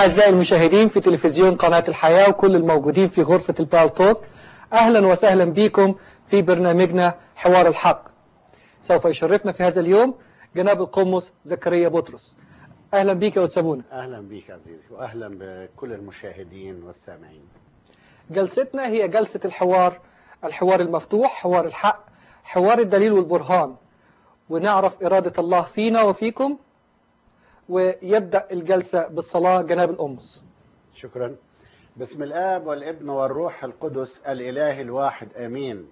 أعزائي المشاهدين في تلفزيون قناة الحياة وكل الموجودين في غرفة البالتوك أهلا وسهلا بكم في برنامجنا حوار الحق سوف يشرفنا في هذا اليوم جناب القمص زكريا بطرس أهلا بك يا وتسابونا أهلا بك عزيزي وأهلا بكل المشاهدين والسامعين جلستنا هي جلسة الحوار الحوار المفتوح حوار الحق حوار الدليل والبرهان ونعرف إرادة الله فينا وفيكم ويبدأ الجلسة بالصلاة جناب الأمس شكرا بسم الآب والابن والروح القدس الإله الواحد آمين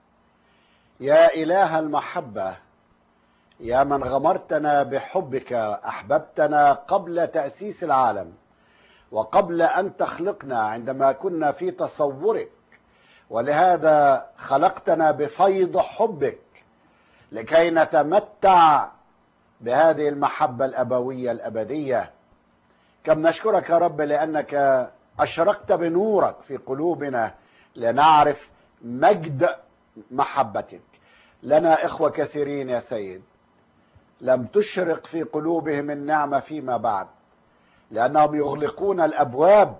يا إله المحبة يا من غمرتنا بحبك أحببتنا قبل تأسيس العالم وقبل أن تخلقنا عندما كنا في تصورك ولهذا خلقتنا بفيض حبك لكي نتمتع بهذه المحبة الأبوية الأبدية كم نشكرك يا رب لأنك أشرقت بنورك في قلوبنا لنعرف مجد محبتك لنا إخوة كثيرين يا سيد لم تشرق في قلوبهم النعمة فيما بعد لأنهم يغلقون الأبواب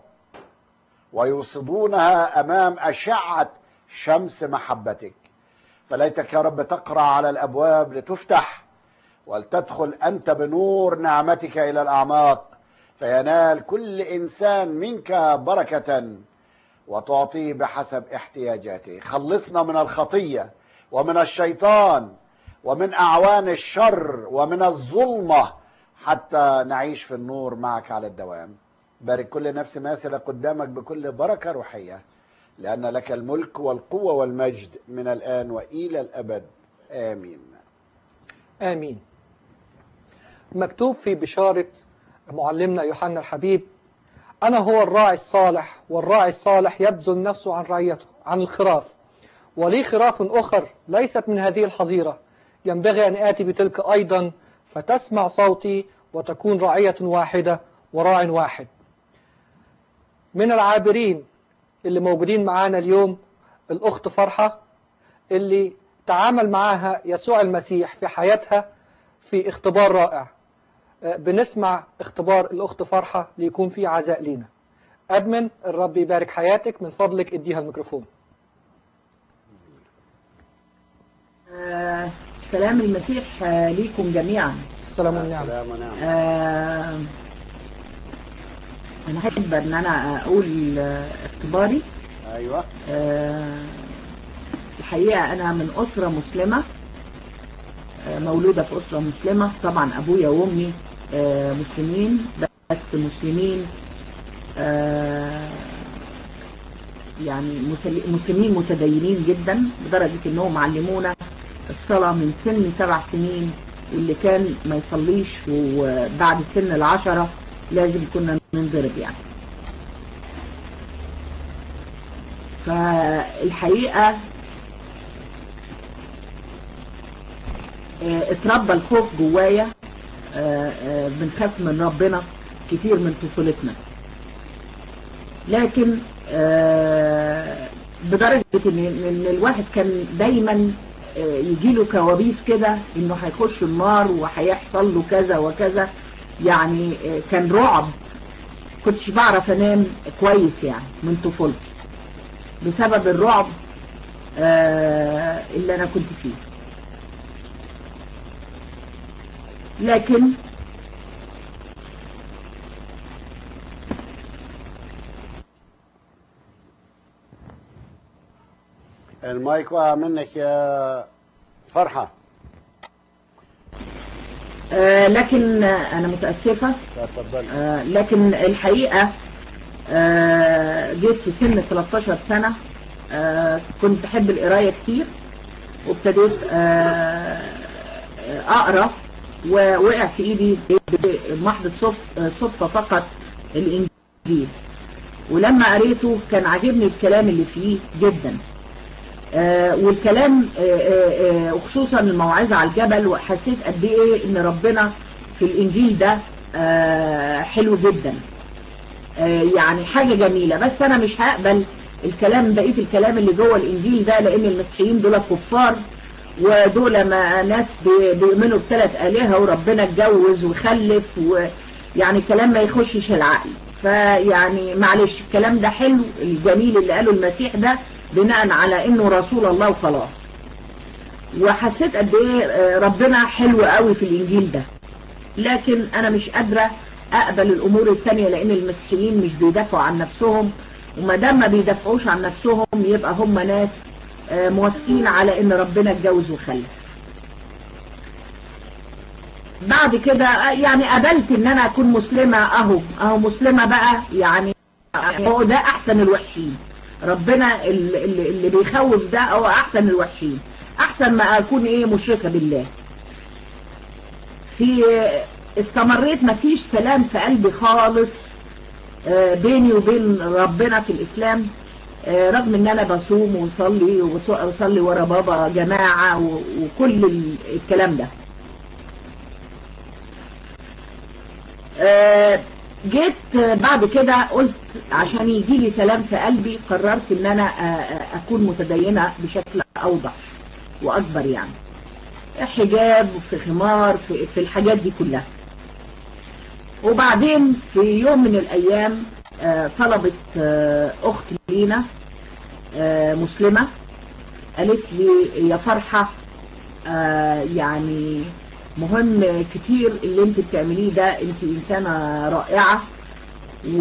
ويوصدونها أمام أشعة شمس محبتك فليتك يا رب تقرأ على الأبواب لتفتح ولتدخل أنت بنور نعمتك إلى الأعماق فينال كل إنسان منك بركة وتعطيه بحسب احتياجاته خلصنا من الخطية ومن الشيطان ومن أعوان الشر ومن الظلمة حتى نعيش في النور معك على الدوام بارك كل نفس ماثلة قدامك بكل بركة روحية لأن لك الملك والقوة والمجد من الآن وإلى الأبد آمين آمين مكتوب في بشارة معلمنا يوحنا الحبيب أنا هو الراعي الصالح والراعي الصالح يبذل نفسه عن رعيته عن الخراف ولي خراف أخر ليست من هذه الحظيرة ينبغي أن آتي بتلك أيضا فتسمع صوتي وتكون رعية واحدة وراع واحد من العابرين اللي موجودين معانا اليوم الأخت فرحة اللي تعامل معاها يسوع المسيح في حياتها في اختبار رائع بنسمع اختبار الأخت فرحة ليكون فيه عزاء لينا أدمن الرب يبارك حياتك من فضلك اديها الميكروفون آه، سلام المسيح آه، ليكم جميعا السلام والنعم سلام ونعم آه، أنا أحب أن أنا أقول آه، اختباري أيوة آه، الحقيقة أنا من أسرة مسلمة آه، مولودة في أسرة مسلمة طبعا أبويا وأمي آه، مسلمين بس مسلمين آه، يعني مسل- مسلمين متدينين جدا لدرجة انهم علمونا الصلاة من سن سبع سنين واللي كان ما يصليش وبعد سن العشرة لازم كنا ننضرب يعني فالحقيقة آه، اتربى الخوف جوايا آه، آه، بنخاف من ربنا كتير من طفولتنا لكن آه، بدرجة ان إن الواحد كان دايما آه، يجيله كوابيس كده انه هيخش النار وهيحصل له كذا وكذا يعني آه، كان رعب كنتش بعرف انام كويس يعني من طفولتي بسبب الرعب آه، اللي انا كنت فيه لكن المايك وقع منك يا فرحة آه، لكن آه، انا متأسفة تفضل آه، لكن الحقيقة آه، جيت في سن 13 سنة آه، كنت بحب القراية كتير وابتديت آه، آه، أقرأ ووقع في إيدي بمحض صف- صدفة فقط الإنجيل ولما قريته كان عاجبني الكلام اللي فيه جدا آه، والكلام آه، آه، آه، وخصوصا الموعظة على الجبل وحسيت قد ايه ان ربنا في الانجيل ده آه، حلو جدا آه، يعني حاجة جميلة بس انا مش هقبل الكلام بقية الكلام اللي جوه الانجيل ده لان المسيحيين دول كفار ودول ما ناس بي- بيؤمنوا بثلاث آلهة وربنا اتجوز وخلف ويعني كلام ما يخشش العقل فيعني معلش الكلام ده حلو الجميل اللي قاله المسيح ده بناء على انه رسول الله وخلاص وحسيت قد ايه آه، ربنا حلو قوي في الانجيل ده لكن انا مش قادرة اقبل الامور الثانية لان المسيحيين مش بيدافعوا عن نفسهم وما دام ما بيدافعوش عن نفسهم يبقى هم ناس آه، موافقين على ان ربنا اتجوز وخلف بعد كده آه، يعني قبلت ان انا اكون مسلمة اهو اهو مسلمة بقى يعني هو ده احسن الوحشين ربنا اللي, اللي اللي بيخوف ده هو احسن الوحشين احسن ما اكون ايه مشركة بالله في استمريت مفيش سلام في قلبي خالص آه، بيني وبين ربنا في الاسلام آه، رغم ان انا بصوم وصلي وصلي ورا بابا جماعة و- وكل ال- الكلام ده آه، جيت آه، بعد كده قلت عشان يجي لي سلام في قلبي قررت ان انا آه، آه، اكون متدينة بشكل اوضح واكبر يعني حجاب في خمار في, في الحاجات دي كلها وبعدين في يوم من الايام آه، طلبت آه، اخت لينا آه، مسلمة قالت لي يا فرحة آه، يعني مهم كتير اللي انت بتعمليه ده انت انسانة رائعة و...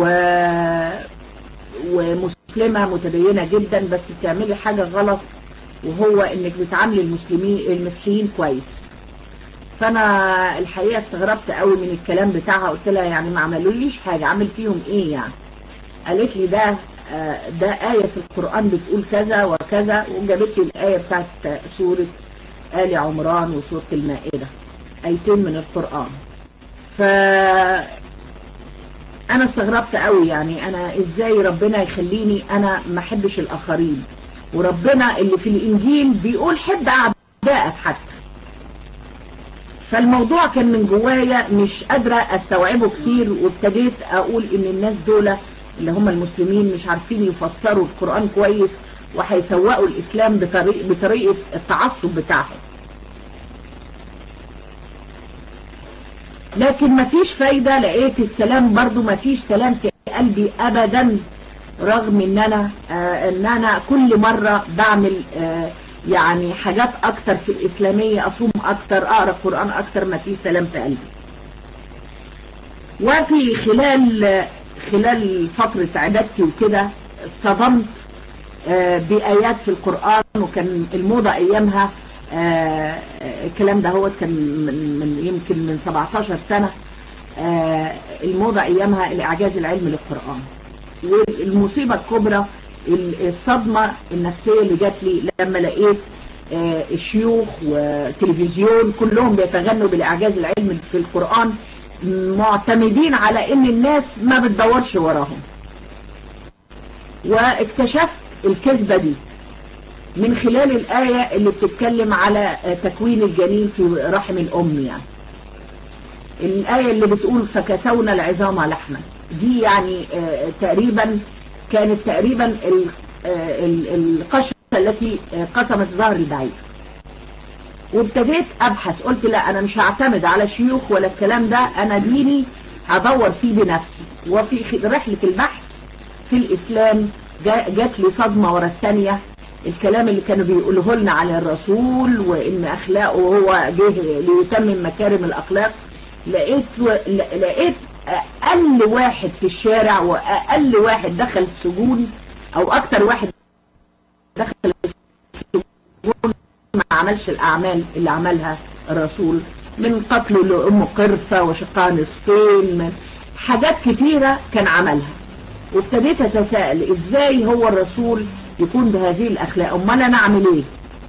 ومسلمة متدينة جدا بس بتعملي حاجة غلط وهو انك بتعاملي المسلمين المسيحيين كويس فانا الحقيقة استغربت قوي من الكلام بتاعها قلت لها يعني ما عملوليش حاجة عمل فيهم ايه يعني قالت لي ده آه، ده آية في القرآن بتقول كذا وكذا وجابت لي الآية بتاعت سورة آل عمران وسورة المائدة آيتين من القرآن ف انا استغربت قوي يعني انا ازاي ربنا يخليني انا ما احبش الاخرين وربنا اللي في الانجيل بيقول حب اعدائك حتى فالموضوع كان من جوايا مش قادرة استوعبه كتير وابتديت اقول ان الناس دول اللي هم المسلمين مش عارفين يفسروا القرآن كويس وهيسوقوا الاسلام بطريق بطريقة التعصب بتاعهم لكن مفيش فايدة لقيت السلام برضو مفيش سلام في قلبي ابدا رغم ان انا آه ان انا كل مرة بعمل آه يعني حاجات اكتر في الاسلامية اصوم اكتر اقرأ قرآن اكتر مفيش سلام في قلبي وفي خلال خلال فترة عبادتي وكده اصطدمت آه بآيات في القرآن وكان الموضة ايامها آه الكلام ده هو كان من, من يمكن من 17 سنة آه الموضة ايامها الاعجاز العلمي للقرآن والمصيبة الكبرى الصدمة النفسية اللي جات لي لما لقيت آه الشيوخ وتلفزيون كلهم بيتغنوا بالاعجاز العلمي في القرآن معتمدين على ان الناس ما بتدورش وراهم واكتشفت الكذبة دي من خلال الآية اللي بتتكلم على تكوين الجنين في رحم الأم يعني الآية اللي بتقول فكسونا العظام لحما دي يعني آه تقريبا كانت تقريبا ال- آه ال- القشرة التي قسمت ظهر البعير وابتديت ابحث قلت لا انا مش هعتمد على شيوخ ولا الكلام ده انا ديني هدور فيه بنفسي وفي خ- رحلة البحث في الاسلام جا- جات لي صدمة ورا الثانية الكلام اللي كانوا بيقوله لنا على الرسول وان اخلاقه هو جه ليتمم مكارم الاخلاق لقيت و... ل- لقيت اقل واحد في الشارع واقل واحد دخل السجون او اكتر واحد دخل السجون ما عملش الاعمال اللي عملها الرسول من قتله لام قرفة وشقها نصفين من حاجات كتيرة كان عملها وابتديت اتساءل ازاي هو الرسول يكون بهذه الاخلاق امال انا اعمل ايه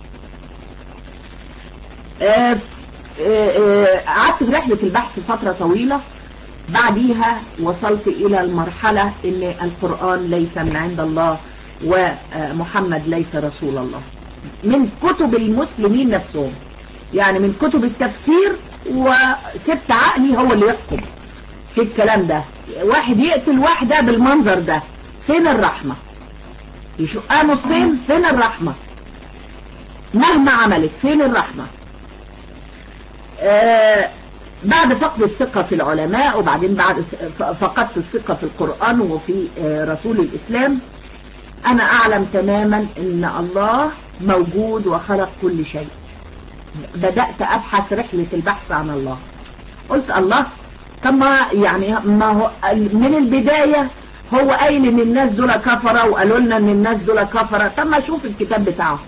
آه، آه، آه، قعدت في رحلة البحث فترة طويلة بعديها وصلت الى المرحلة ان القرآن ليس من عند الله ومحمد ليس رسول الله من كتب المسلمين نفسهم يعني من كتب التفسير وسبت عقلي هو اللي يحكم في الكلام ده واحد يقتل واحدة بالمنظر ده فين الرحمة يشقها نصين فين الرحمة مهما عملت فين الرحمة آه بعد فقد الثقة في العلماء وبعدين بعد ف- فقدت الثقة في القرآن وفي آه، رسول الإسلام أنا أعلم تماما أن الله موجود وخلق كل شيء بدأت أبحث رحلة البحث عن الله قلت الله طب ما يعني ما هو من البداية هو قايل ان الناس دول كفرة وقالوا لنا ان الناس دول كفرة طب ما اشوف الكتاب بتاعهم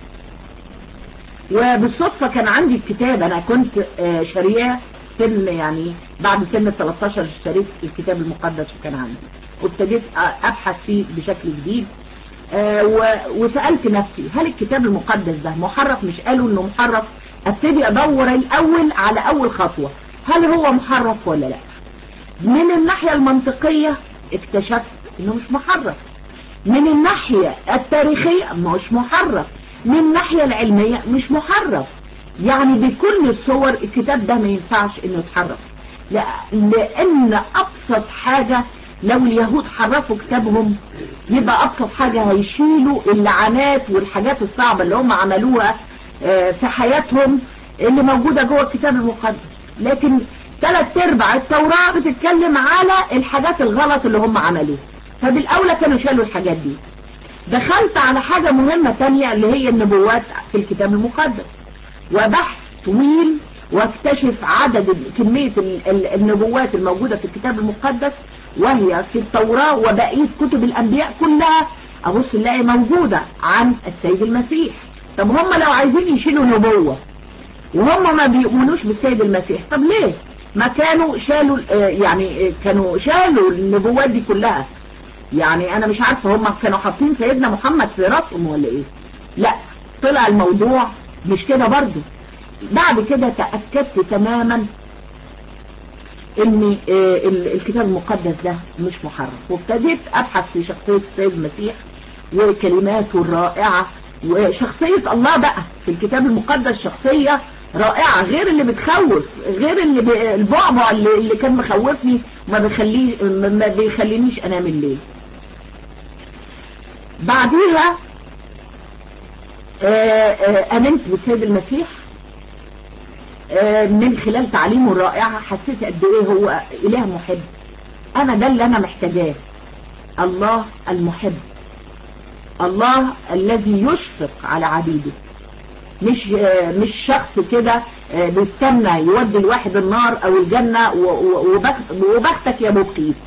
وبالصدفة كان عندي الكتاب انا كنت آه، شارياه سن يعني بعد سن ال 13 اشتريت الكتاب المقدس وكان عندي وابتديت أ- ابحث فيه بشكل جديد آه، و- وسألت نفسي هل الكتاب المقدس ده محرف مش قالوا انه محرف ابتدي ادور الاول على اول خطوة هل هو محرف ولا لا من الناحية المنطقية اكتشفت انه مش محرف من الناحية التاريخية مش محرف من الناحية العلمية مش محرف يعني بكل الصور الكتاب ده ما ينفعش انه يتحرف لا لان ابسط حاجة لو اليهود حرفوا كتابهم يبقى ابسط حاجة هيشيلوا اللعنات والحاجات الصعبة اللي هم عملوها آه، في حياتهم اللي موجودة جوه الكتاب المقدس لكن ثلاث ارباع التوراة بتتكلم على الحاجات الغلط اللي هم عملوها فبالاولى كانوا شالوا الحاجات دي دخلت على حاجة مهمة تانية اللي هي النبوات في الكتاب المقدس وبحث طويل واكتشف عدد ال- كمية ال- ال- النبوات الموجودة في الكتاب المقدس وهي في التوراة وبقية كتب الأنبياء كلها أبص نلاقي موجودة عن السيد المسيح طب هم لو عايزين يشيلوا نبوة وهم ما بيؤمنوش بالسيد المسيح طب ليه ما كانوا شالوا آه، يعني آه، كانوا شالوا النبوات دي كلها يعني انا مش عارفه هم كانوا حاطين سيدنا محمد في راسهم ولا ايه لا طلع الموضوع مش كده برضه بعد كده تأكدت تماما ان آه، ال- الكتاب المقدس ده مش محرف وابتديت ابحث في شخصية السيد المسيح وكلماته الرائعة وشخصية الله بقى في الكتاب المقدس شخصية رائعة غير اللي بتخوف غير اللي ب... البعبع اللي, اللي كان مخوفني وما بيخلي ما بيخلينيش انام الليل بعديها آه، آه، امنت بالسيد المسيح آه، من خلال تعليمه الرائعة حسيت قد ايه هو اله محب انا ده اللي انا محتاجاه الله المحب الله الذي يشفق على عبيده مش آه، مش شخص كده آه، بيستنى يودي الواحد النار او الجنة و- و- وبخ- وبختك يا مبكي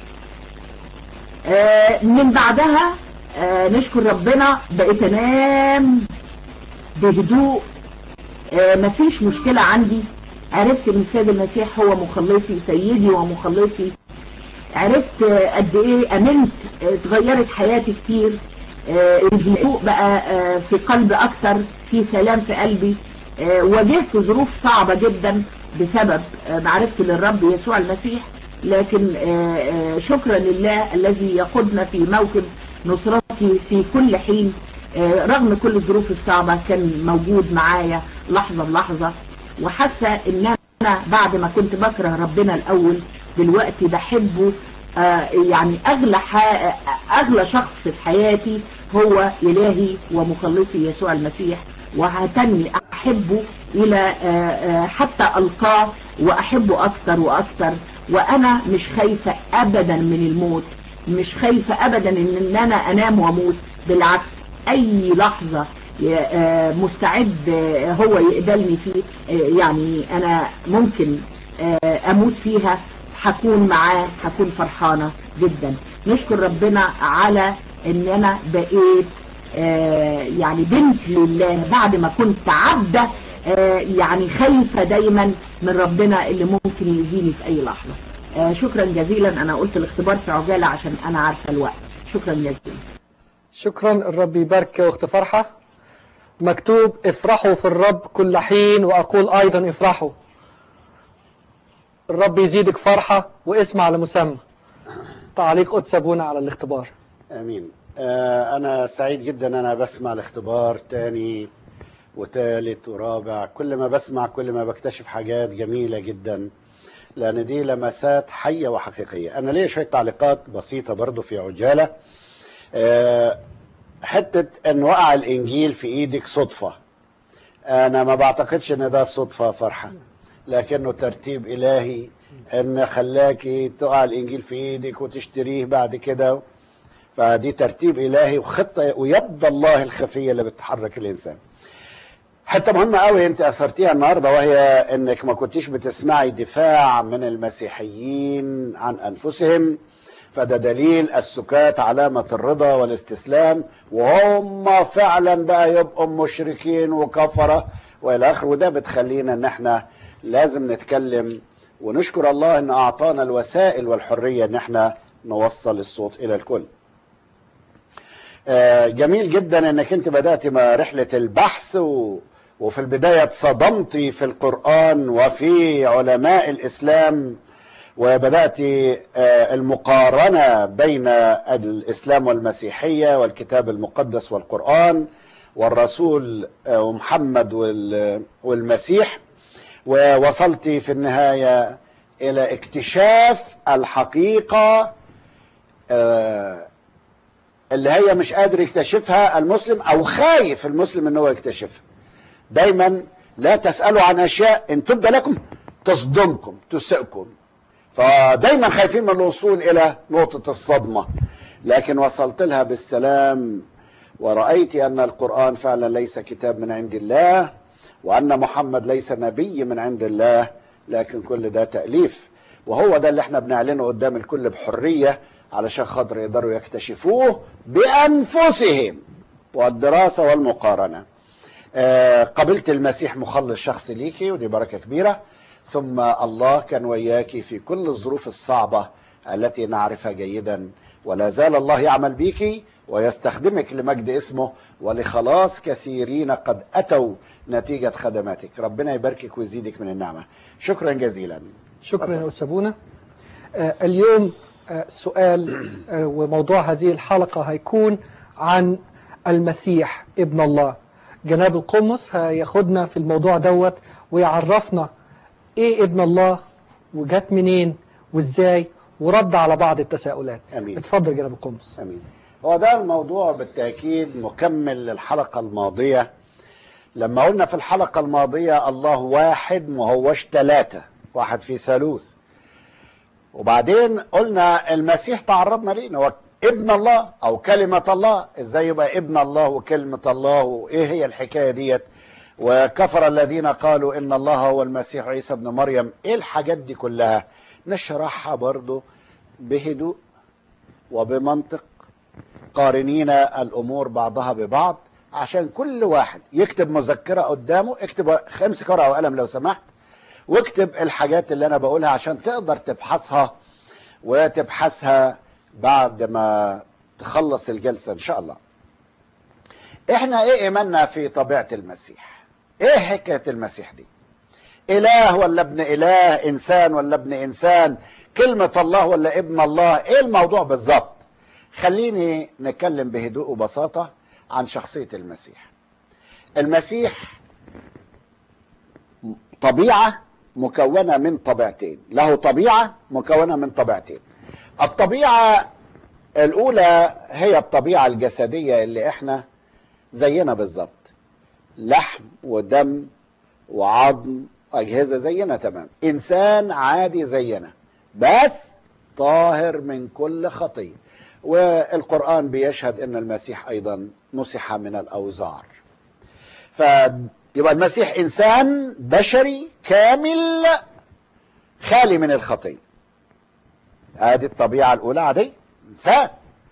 آه، من بعدها آه، نشكر ربنا بقيت انام بهدوء آه، مفيش مشكلة عندي عرفت ان السيد المسيح هو مخلصي سيدي ومخلصي عرفت آه، قد ايه امنت آه، اتغيرت حياتي كتير آه، الهدوء بقى آه، في قلبي اكتر في سلام في قلبي آه، واجهت ظروف صعبة جدا بسبب آه، معرفتي للرب يسوع المسيح لكن آه، آه، شكرا لله الذي يقودنا في موكب نصرتي في كل حين آه، رغم كل الظروف الصعبة كان موجود معايا لحظة بلحظة وحاسة ان انا بعد ما كنت بكره ربنا الاول دلوقتي بحبه آه، يعني اغلى ح- اغلى شخص في حياتي هو الهي ومخلصي يسوع المسيح وهتني احبه الى آه، آه، حتى القاه واحبه اكثر واكثر وانا مش خايفة ابدا من الموت مش خايفة ابدا ان إن انا انام واموت بالعكس اي لحظة ي- آه، مستعد آه، هو يقبلني فيه آه، يعني انا ممكن آه، اموت فيها هكون معاه هكون فرحانة جدا نشكر ربنا على ان انا بقيت آه، يعني بنت لله بعد ما كنت عبدة آه، يعني خايفة دايما من ربنا اللي ممكن يأذيني في اي لحظة آه، شكرا جزيلا انا قلت الاختبار في عجالة عشان انا عارفة الوقت شكرا جزيلا شكرا الرب يبارك يا اخت فرحة مكتوب افرحوا في الرب كل حين واقول ايضا افرحوا الرب يزيدك فرحة واسم على مسمى تعليق قدس ابونا على الاختبار امين آه انا سعيد جدا انا بسمع الاختبار تاني وتالت ورابع كل ما بسمع كل ما بكتشف حاجات جميلة جدا لان دي لمسات حية وحقيقية انا ليا شوية تعليقات بسيطة برضو في عجالة آه حتة ان وقع الانجيل في ايدك صدفة انا ما بعتقدش ان ده صدفة فرحة لكنه ترتيب إلهي ان خلاكي تقع الانجيل في ايدك وتشتريه بعد كده فدي ترتيب الهي وخطه ويد الله الخفيه اللي بتحرك الانسان حته مهمه قوي انت اثرتيها النهارده وهي انك ما كنتيش بتسمعي دفاع من المسيحيين عن انفسهم فده دليل السكات علامة الرضا والاستسلام وهم فعلا بقى يبقوا مشركين وكفرة والى اخره وده بتخلينا ان احنا لازم نتكلم ونشكر الله ان اعطانا الوسائل والحريه ان احنا نوصل الصوت الى الكل. جميل جدا انك انت بدات مع رحله البحث و... وفي البدايه اتصدمتي في القران وفي علماء الاسلام وبدات المقارنه بين الاسلام والمسيحيه والكتاب المقدس والقران والرسول محمد والمسيح ووصلت في النهاية إلى اكتشاف الحقيقة اللي هي مش قادر يكتشفها المسلم أو خايف المسلم أنه يكتشفها دايما لا تسألوا عن أشياء إن تبدأ لكم تصدمكم تسئكم فدايما خايفين من الوصول إلى نقطة الصدمة لكن وصلت لها بالسلام ورأيت أن القرآن فعلا ليس كتاب من عند الله وأن محمد ليس نبي من عند الله لكن كل ده تأليف وهو ده اللي احنا بنعلنه قدام الكل بحرية علشان خاطر يقدروا يكتشفوه بأنفسهم والدراسة والمقارنة آه قبلت المسيح مخلص شخصي ليكي ودي بركة كبيرة ثم الله كان وياكي في كل الظروف الصعبة التي نعرفها جيدا ولا زال الله يعمل بيكي ويستخدمك لمجد اسمه ولخلاص كثيرين قد أتوا نتيجة خدماتك ربنا يباركك ويزيدك من النعمة شكرا جزيلا شكرا يا أستاذ آه اليوم آه سؤال آه وموضوع هذه الحلقة هيكون عن المسيح ابن الله جناب القمص هياخدنا في الموضوع دوت ويعرفنا ايه ابن الله وجات منين وازاي ورد على بعض التساؤلات أمين. اتفضل جناب القمص امين هو ده الموضوع بالتاكيد مكمل للحلقه الماضيه لما قلنا في الحلقه الماضيه الله واحد ما هوش ثلاثه واحد في ثالوث وبعدين قلنا المسيح تعرضنا ليه هو ابن الله او كلمه الله ازاي يبقى ابن الله وكلمه الله وايه هي الحكايه ديت وكفر الذين قالوا ان الله هو المسيح عيسى ابن مريم ايه الحاجات دي كلها نشرحها برضو بهدوء وبمنطق قارنين الامور بعضها ببعض عشان كل واحد يكتب مذكره قدامه اكتب امسك ورقه وقلم لو سمحت واكتب الحاجات اللي انا بقولها عشان تقدر تبحثها وتبحثها بعد ما تخلص الجلسه ان شاء الله. احنا ايه ايماننا في طبيعه المسيح؟ ايه حكايه المسيح دي؟ اله ولا ابن اله؟ انسان ولا ابن انسان؟ كلمه الله ولا ابن الله؟ ايه الموضوع بالظبط؟ خليني نتكلم بهدوء وبساطة عن شخصية المسيح المسيح طبيعة مكونة من طبيعتين له طبيعة مكونة من طبيعتين الطبيعة الأولى هي الطبيعة الجسدية اللي احنا زينا بالظبط لحم ودم وعظم أجهزة زينا تمام إنسان عادي زينا بس طاهر من كل خطيه والقرآن بيشهد أن المسيح أيضا مسح من الأوزار فيبقى المسيح إنسان بشري كامل خالي من الخطية هذه الطبيعة الأولى عادية إنسان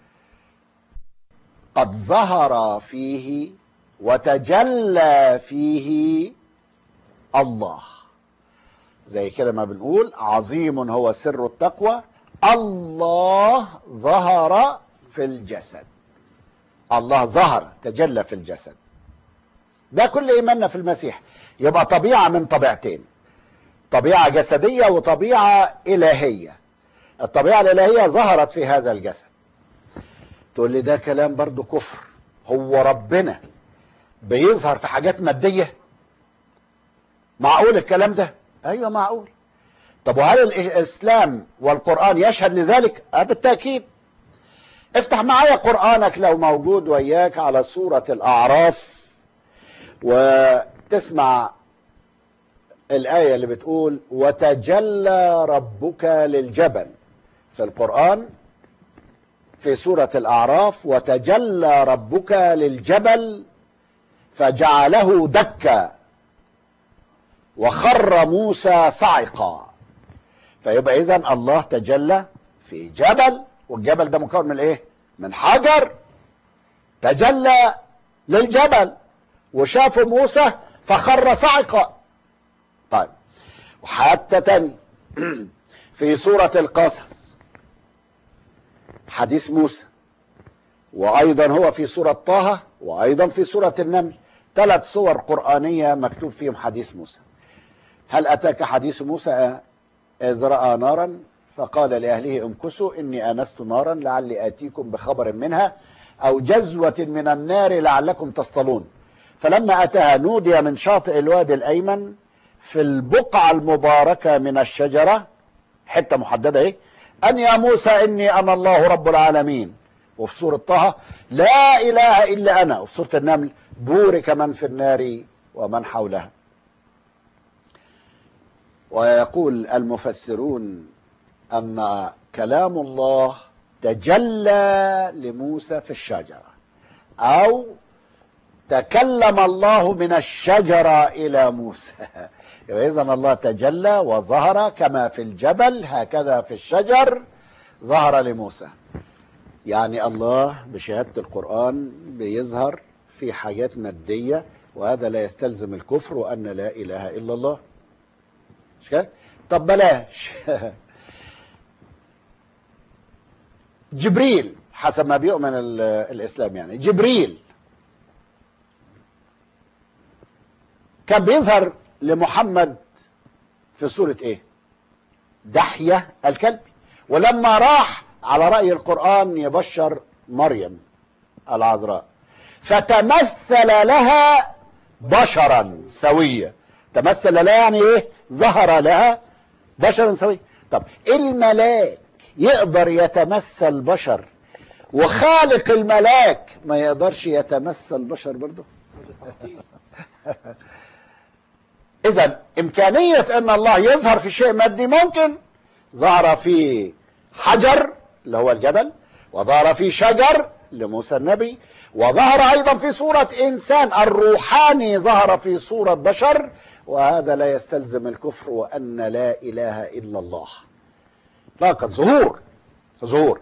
قد ظهر فيه وتجلى فيه الله زي كده ما بنقول عظيم هو سر التقوى الله ظهر في الجسد الله ظهر تجلى في الجسد ده كل ايماننا في المسيح يبقى طبيعه من طبيعتين طبيعه جسديه وطبيعه الهيه الطبيعه الالهيه ظهرت في هذا الجسد تقول لي ده كلام برضو كفر هو ربنا بيظهر في حاجات ماديه معقول الكلام ده ايوه معقول طب وهل الاسلام والقران يشهد لذلك أه بالتاكيد افتح معايا قرانك لو موجود وياك على سوره الاعراف وتسمع الآية اللي بتقول وتجلى ربك للجبل في القرآن في سورة الأعراف وتجلى ربك للجبل فجعله دكا وخر موسى صعقا فيبقى إذا الله تجلى في جبل والجبل ده مكون من ايه من حجر تجلى للجبل وشافوا موسى فخر صعقا طيب وحتى تاني في سورة القصص حديث موسى وأيضا هو في سورة طه وأيضا في سورة النمل ثلاث صور قرآنية مكتوب فيهم حديث موسى هل أتاك حديث موسى إذ رأى نارا فقال لأهله امكثوا إني آنست نارا لعلي آتيكم بخبر منها أو جزوة من النار لعلكم تصطلون فلما أتاها نودي من شاطئ الوادي الأيمن في البقعة المباركة من الشجرة حتة محددة ايه أن يا موسى إني أنا الله رب العالمين وفي سورة طه لا إله إلا أنا وفي سورة النمل بورك من في النار ومن حولها ويقول المفسرون أن كلام الله تجلى لموسى في الشجرة أو تكلم الله من الشجرة إلى موسى إذا الله تجلى وظهر كما في الجبل هكذا في الشجر ظهر لموسى يعني الله بشهادة القرآن بيظهر في حاجات مادية وهذا لا يستلزم الكفر وأن لا إله إلا الله مش كده؟ طب بلاش جبريل حسب ما بيؤمن الإسلام يعني جبريل كان بيظهر لمحمد في سورة ايه دحية الكلب ولما راح على رأي القرآن يبشر مريم العذراء فتمثل لها بشرا سويا تمثل لها يعني ايه ظهر لها بشرا سويا طب الملاك يقدر يتمثل بشر وخالق الملاك ما يقدرش يتمثل بشر برضه اذا امكانية ان الله يظهر في شيء مادي ممكن ظهر في حجر اللي هو الجبل وظهر في شجر لموسى النبي وظهر ايضا في صورة انسان الروحاني ظهر في صورة بشر وهذا لا يستلزم الكفر وان لا اله الا الله اطلاقا ظهور ظهور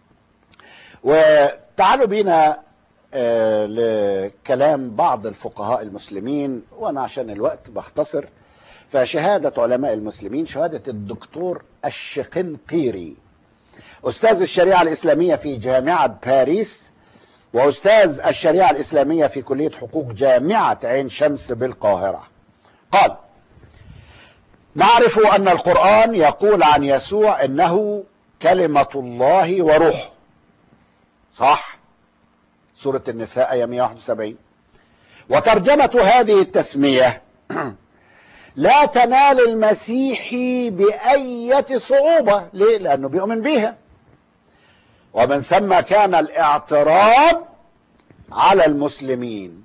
وتعالوا بينا آه لكلام بعض الفقهاء المسلمين وانا عشان الوقت بختصر فشهادة علماء المسلمين شهادة الدكتور الشقنقيري أستاذ الشريعة الإسلامية في جامعة باريس وأستاذ الشريعة الإسلامية في كلية حقوق جامعة عين شمس بالقاهرة قال نعرف أن القرآن يقول عن يسوع إنه كلمة الله وروحه صح سورة النساء آية 171 وترجمة هذه التسمية لا تنال المسيحي بأية صعوبة ليه؟ لأنه بيؤمن بيها ومن ثم كان الاعتراض على المسلمين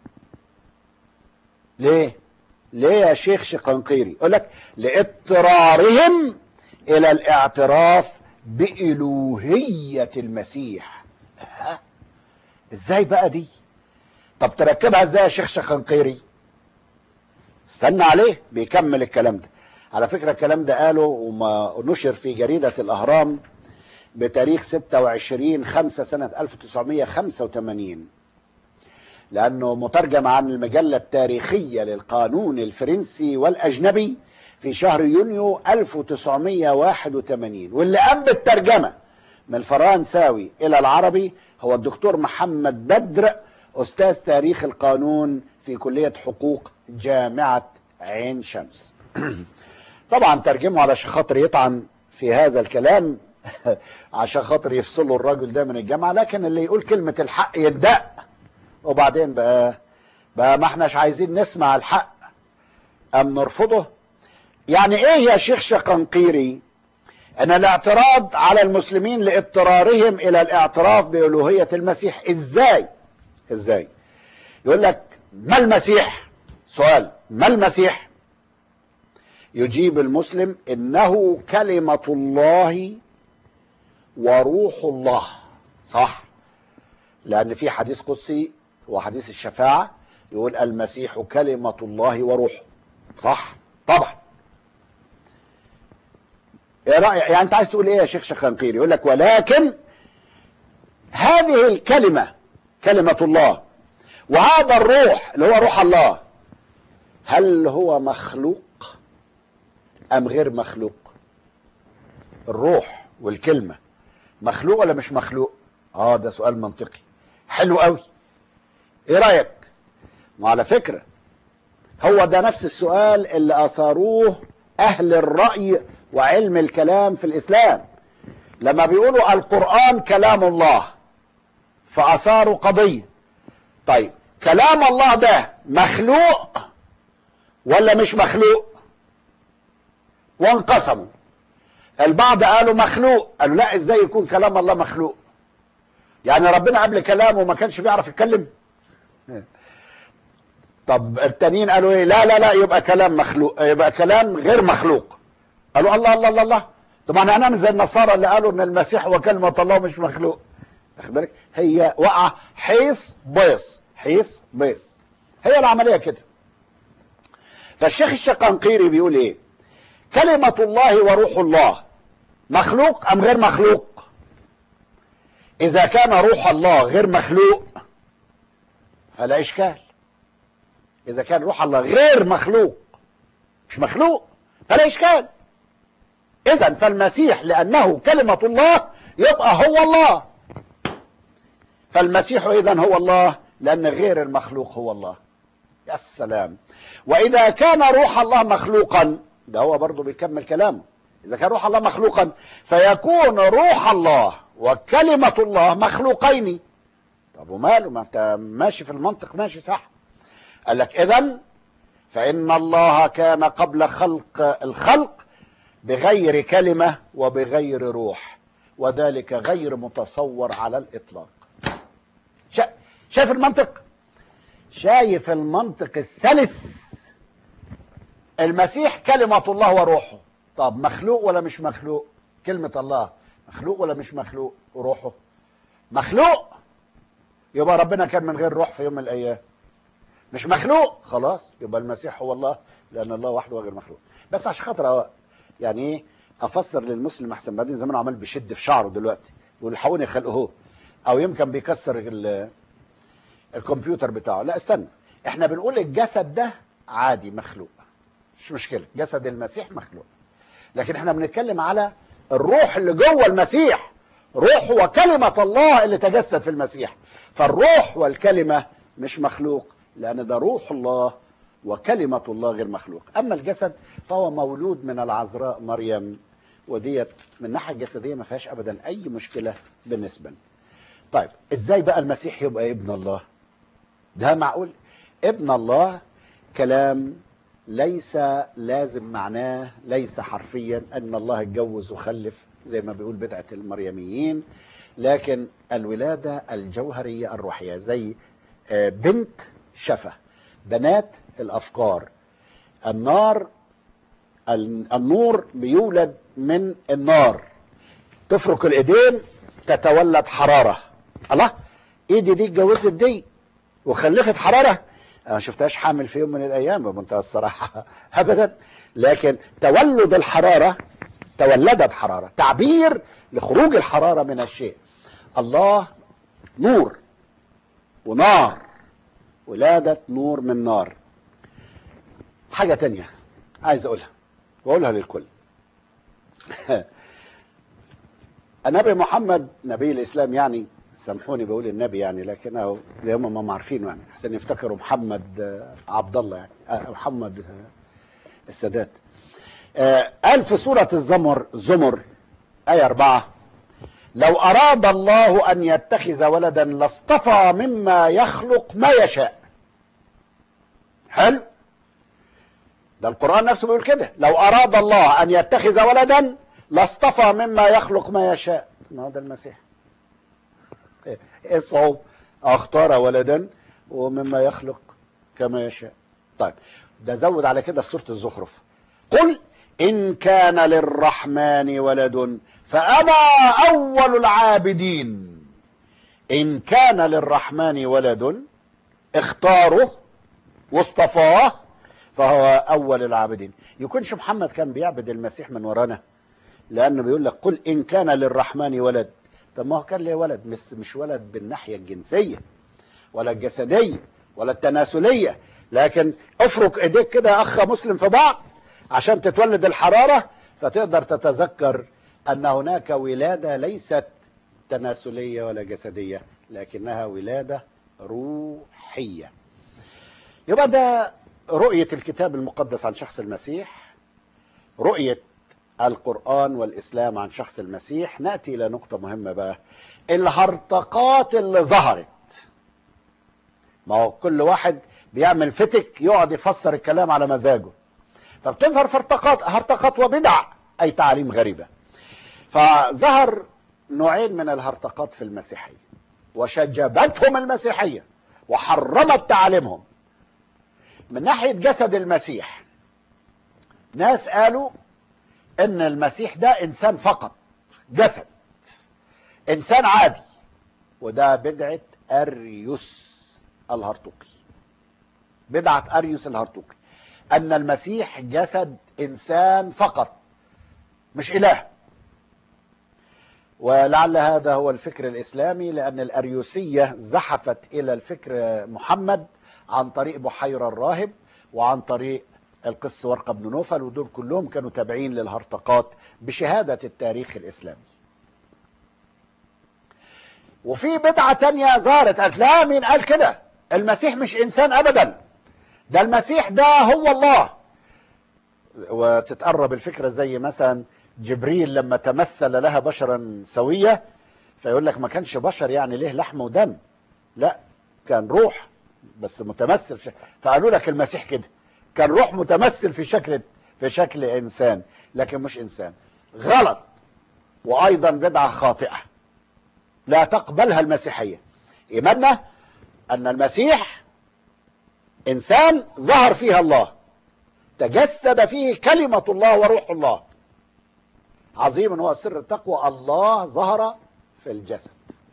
ليه؟ ليه يا شيخ شقنقيري يقول لك لاضطرارهم إلى الاعتراف بإلوهية المسيح ها؟ ازاي بقى دي طب تركبها ازاي يا شيخ شقنقيري استنى عليه بيكمل الكلام ده على فكرة الكلام ده قاله وما نشر في جريدة الأهرام بتاريخ 26 5 سنة 1985 لأنه مترجم عن المجلة التاريخية للقانون الفرنسي والأجنبي في شهر يونيو 1981 واللي قام بالترجمة من الفرنساوي إلى العربي هو الدكتور محمد بدر أستاذ تاريخ القانون في كلية حقوق جامعة عين شمس طبعا ترجمه علشان خاطر يطعن في هذا الكلام عشان خاطر يفصلوا الراجل ده من الجامعة لكن اللي يقول كلمة الحق يبدأ وبعدين بقى بقى ما احناش عايزين نسمع الحق أم نرفضه يعني ايه يا شيخ شقنقيري ان الاعتراض على المسلمين لاضطرارهم الى الاعتراف بألوهية المسيح ازاي ازاي يقول لك ما المسيح سؤال ما المسيح يجيب المسلم انه كلمة الله وروح الله صح لان في حديث قدسي وحديث الشفاعة يقول المسيح كلمة الله وروحه صح طبعا ايه رأيك يعني انت عايز تقول ايه يا شيخ شخنقيري يقول لك ولكن هذه الكلمة كلمة الله وهذا الروح اللي هو روح الله هل هو مخلوق ام غير مخلوق الروح والكلمة مخلوق ولا مش مخلوق اه ده سؤال منطقي حلو قوي ايه رأيك وعلى فكرة هو ده نفس السؤال اللي اثاروه اهل الرأي وعلم الكلام في الاسلام لما بيقولوا القرآن كلام الله فاثاروا قضية طيب كلام الله ده مخلوق ولا مش مخلوق وانقسموا البعض قالوا مخلوق قالوا لا ازاي يكون كلام الله مخلوق يعني ربنا قبل كلامه ما كانش بيعرف يتكلم طب التانيين قالوا ايه لا لا لا يبقى كلام مخلوق يبقى كلام غير مخلوق قالوا الله الله الله الله طبعا هنعمل زي النصارى اللي قالوا ان المسيح هو كلمة الله مش مخلوق واخد بالك هي وقع حيص بيص حيص بيص هي العملية كده فالشيخ الشقنقيري بيقول ايه كلمة الله وروح الله مخلوق ام غير مخلوق اذا كان روح الله غير مخلوق فلا اشكال اذا كان روح الله غير مخلوق مش مخلوق فلا اشكال اذا فالمسيح لانه كلمة الله يبقى هو الله فالمسيح اذا هو الله لان غير المخلوق هو الله يا سلام واذا كان روح الله مخلوقا ده هو برضه بيكمل كلامه اذا كان روح الله مخلوقا فيكون روح الله وكلمة الله مخلوقين طب وماله ما انت ماشي في المنطق ماشي صح قال لك اذا فان الله كان قبل خلق الخلق بغير كلمة وبغير روح وذلك غير متصور على الاطلاق شا... شايف المنطق شايف المنطق السلس المسيح كلمة الله وروحه طب مخلوق ولا مش مخلوق كلمة الله مخلوق ولا مش مخلوق وروحه مخلوق يبقى ربنا كان من غير روح في يوم من الايام مش مخلوق خلاص يبقى المسيح هو الله لان الله وحده غير مخلوق بس عشان خاطر يعني ايه افسر للمسلم احسن بعدين زمان عمال بيشد في شعره دلوقتي يقول حقوني خلقه او يمكن بيكسر الكمبيوتر بتاعه لا استنى احنا بنقول الجسد ده عادي مخلوق مش مشكله جسد المسيح مخلوق لكن احنا بنتكلم على الروح اللي جوه المسيح روح وكلمة الله اللي تجسد في المسيح فالروح والكلمة مش مخلوق لأن ده روح الله وكلمة الله غير مخلوق أما الجسد فهو مولود من العذراء مريم وديت من الناحية الجسدية ما فيهاش أبدا أي مشكلة بالنسبة لنا طيب إزاي بقى المسيح يبقى ابن الله ده معقول ابن الله كلام ليس لازم معناه ليس حرفيا ان الله اتجوز وخلف زي ما بيقول بدعة المريميين لكن الولادة الجوهرية الروحية زي بنت شفة بنات الأفكار النار النور بيولد من النار تفرك الإيدين تتولد حرارة الله ايدي دي اتجوزت دي وخلفت حرارة انا ما شفتهاش حامل في يوم من الايام بمنتهى الصراحه ابدا لكن تولد الحراره تولدت حراره تعبير لخروج الحراره من الشيء الله نور ونار ولاده نور من نار حاجه تانية عايز اقولها واقولها للكل النبي محمد نبي الاسلام يعني سامحوني بقول النبي يعني لكنه زي هم ما عارفينه يعني احسن يفتكروا محمد عبد الله يعني آه محمد السادات آه قال في سورة الزمر زمر آية أربعة لو أراد الله أن يتخذ ولدا لاصطفى مما يخلق ما يشاء حلو ده القرآن نفسه بيقول كده لو أراد الله أن يتخذ ولدا لاصطفى مما يخلق ما يشاء ما هو ده المسيح ايه الصعوبة اختار ولدا ومما يخلق كما يشاء طيب ده زود على كده في سورة الزخرف قل إن كان للرحمن ولد فأنا أول العابدين إن كان للرحمن ولد اختاره واصطفاه فهو أول العابدين يكونش محمد كان بيعبد المسيح من ورانا لأنه بيقول لك قل إن كان للرحمن ولد طب ما هو كان ليه ولد مش, مش ولد بالناحية الجنسية ولا الجسدية ولا التناسلية لكن افرك ايديك كده يا اخ مسلم في بعض عشان تتولد الحرارة فتقدر تتذكر ان هناك ولادة ليست تناسلية ولا جسدية لكنها ولادة روحية يبقى ده رؤية الكتاب المقدس عن شخص المسيح رؤية القرآن والإسلام عن شخص المسيح نأتي إلى نقطة مهمة بقى الهرطقات اللي ظهرت ما هو كل واحد بيعمل فتك يقعد يفسر الكلام على مزاجه فبتظهر فرطقات هرطقات وبدع أي تعاليم غريبة فظهر نوعين من الهرطقات في المسيحية وشجبتهم المسيحية وحرمت تعاليمهم من ناحية جسد المسيح ناس قالوا ان المسيح ده انسان فقط جسد انسان عادي وده بدعة اريوس الهرطوقي بدعة اريوس الهرطوقي ان المسيح جسد انسان فقط مش اله ولعل هذا هو الفكر الاسلامي لان الاريوسية زحفت الى الفكر محمد عن طريق بحيرة الراهب وعن طريق القس ورقة بن نوفل ودول كلهم كانوا تابعين للهرطقات بشهادة التاريخ الإسلامي وفي بدعة تانية ظهرت قالت لا مين قال كده المسيح مش إنسان أبدا ده المسيح ده هو الله وتتقرب الفكرة زي مثلا جبريل لما تمثل لها بشرا سوية فيقول لك ما كانش بشر يعني ليه لحم ودم لا كان روح بس متمثل في فقالوا لك المسيح كده كان روح متمثل في شكل في شكل انسان لكن مش انسان غلط وايضا بدعه خاطئه لا تقبلها المسيحيه ايماننا ان المسيح انسان ظهر فيها الله تجسد فيه كلمه الله وروح الله عظيم هو سر التقوى الله ظهر في الجسد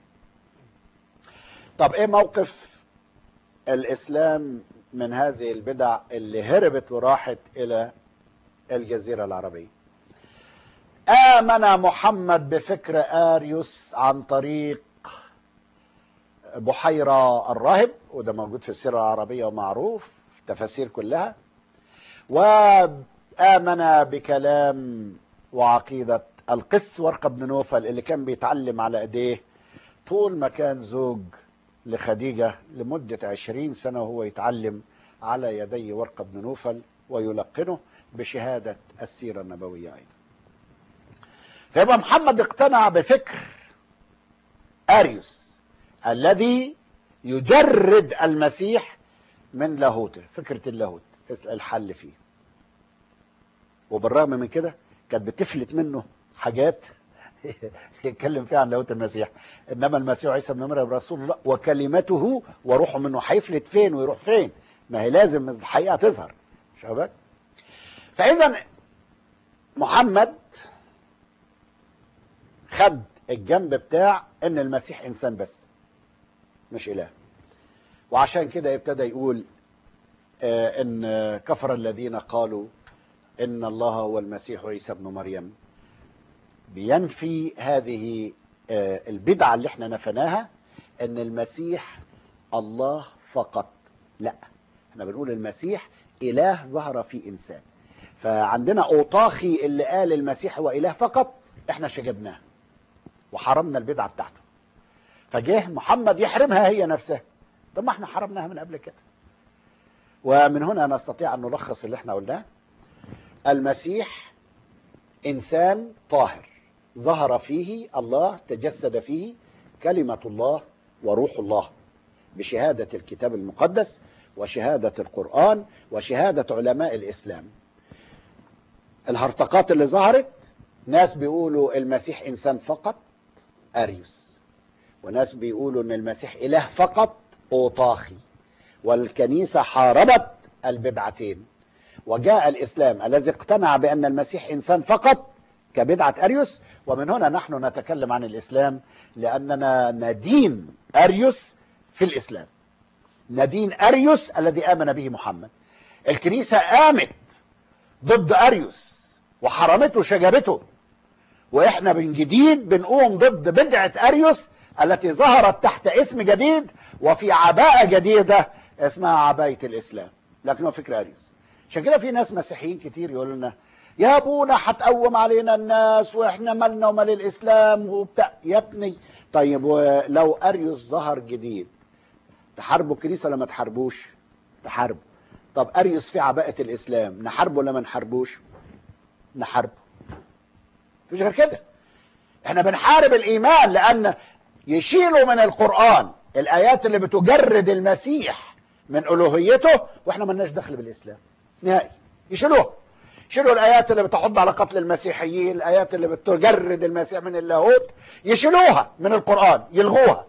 طب ايه موقف الاسلام من هذه البدع اللي هربت وراحت الى الجزيره العربيه امن محمد بفكر اريوس عن طريق بحيره الراهب وده موجود في السيره العربيه ومعروف في التفاسير كلها وامن بكلام وعقيده القس ورقه بن نوفل اللي كان بيتعلم على ايديه طول ما كان زوج لخديجة لمدة عشرين سنة وهو يتعلم على يدي ورقة بن نوفل ويلقنه بشهادة السيرة النبوية أيضا فيبقى محمد اقتنع بفكر أريوس الذي يجرد المسيح من لاهوته فكرة اللاهوت الحل فيه وبالرغم من كده كانت بتفلت منه حاجات يتكلم فيها عن لاهوت المسيح انما المسيح عيسى ابن مريم رسول الله وكلمته وروحه منه هيفلت فين ويروح فين ما هي لازم الحقيقه تظهر شباب فاذا محمد خد الجنب بتاع ان المسيح انسان بس مش اله وعشان كده ابتدى يقول آه ان كفر الذين قالوا ان الله هو المسيح عيسى ابن مريم بينفي هذه البدعة اللي احنا نفناها ان المسيح الله فقط لا احنا بنقول المسيح اله ظهر في انسان فعندنا اوطاخي اللي قال المسيح هو اله فقط احنا شجبناه وحرمنا البدعة بتاعته فجه محمد يحرمها هي نفسها طب ما احنا حرمناها من قبل كده ومن هنا نستطيع ان نلخص اللي احنا قلناه المسيح انسان طاهر ظهر فيه الله تجسد فيه كلمة الله وروح الله بشهادة الكتاب المقدس وشهادة القرآن وشهادة علماء الإسلام الهرطقات اللي ظهرت ناس بيقولوا المسيح إنسان فقط أريوس وناس بيقولوا أن المسيح إله فقط أوطاخي والكنيسة حاربت البدعتين وجاء الإسلام الذي اقتنع بأن المسيح إنسان فقط كبدعة أريوس ومن هنا نحن نتكلم عن الإسلام لأننا ندين أريوس في الإسلام ندين أريوس الذي آمن به محمد الكنيسة قامت ضد أريوس وحرمته وشجبته وإحنا من جديد بنقوم ضد بدعة أريوس التي ظهرت تحت اسم جديد وفي عباءة جديدة اسمها عباية الإسلام لكنه فكر أريوس عشان كده في ناس مسيحيين كتير يقولوا لنا يا ابونا هتقوم علينا الناس واحنا مالنا ومال الاسلام وبتاع يا ابني طيب ولو اريوس ظهر جديد تحاربوا الكنيسه ولا ما تحاربوش تحاربوا طب اريوس في عباءه الاسلام نحاربه ولا ما نحاربوش نحاربه مفيش غير كده احنا بنحارب الايمان لان يشيلوا من القران الايات اللي بتجرد المسيح من الوهيته واحنا ملناش دخل بالاسلام نهائي يشيلوها يشيلوا الايات اللي بتحض على قتل المسيحيين الايات اللي بتجرد المسيح من اللاهوت يشيلوها من القران يلغوها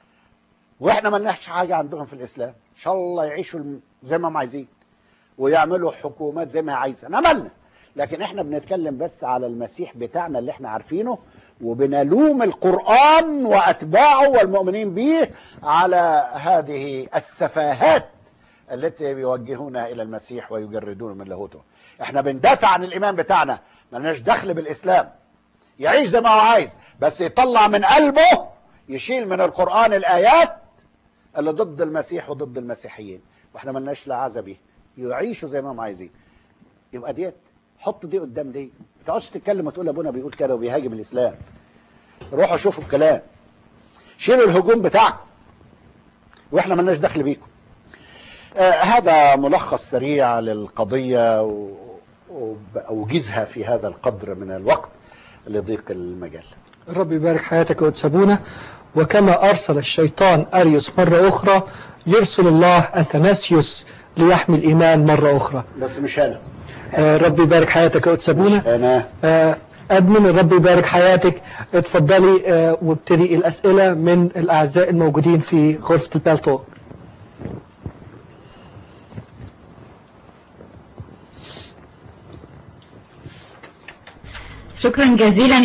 واحنا ملناش حاجه عندهم في الاسلام ان شاء الله يعيشوا زي ما هم عايزين ويعملوا حكومات زي ما عايزه عملنا لكن احنا بنتكلم بس على المسيح بتاعنا اللي احنا عارفينه وبنلوم القرآن وأتباعه والمؤمنين به على هذه السفاهات التي بيوجهونها إلى المسيح ويجردون من لاهوته احنا بندافع عن الإيمان بتاعنا ملناش دخل بالإسلام يعيش زي ما هو عايز بس يطلع من قلبه يشيل من القرآن الآيات اللي ضد المسيح وضد المسيحيين واحنا ملناش لا عزة بيه يعيشوا زي ما هم عايزين يبقى ديت حط دي قدام دي ما تقعدش تتكلم وتقول ابونا بيقول كده وبيهاجم الاسلام روحوا شوفوا الكلام شيلوا الهجوم بتاعكم واحنا ملناش دخل بيكم آه هذا ملخص سريع للقضيه واوجزها في هذا القدر من الوقت لضيق المجال الرب يبارك حياتك وتسابونا وكما أرسل الشيطان أريوس مرة أخرى يرسل الله أثناسيوس ليحمي الإيمان مرة أخرى بس مش انا آه، رب يبارك حياتك مش وتسابونا انا آه، أدمن الرب يبارك حياتك اتفضلي آه، وابتدي الأسئلة من الأعزاء الموجودين في غرفة البالتو شكرا جزيلا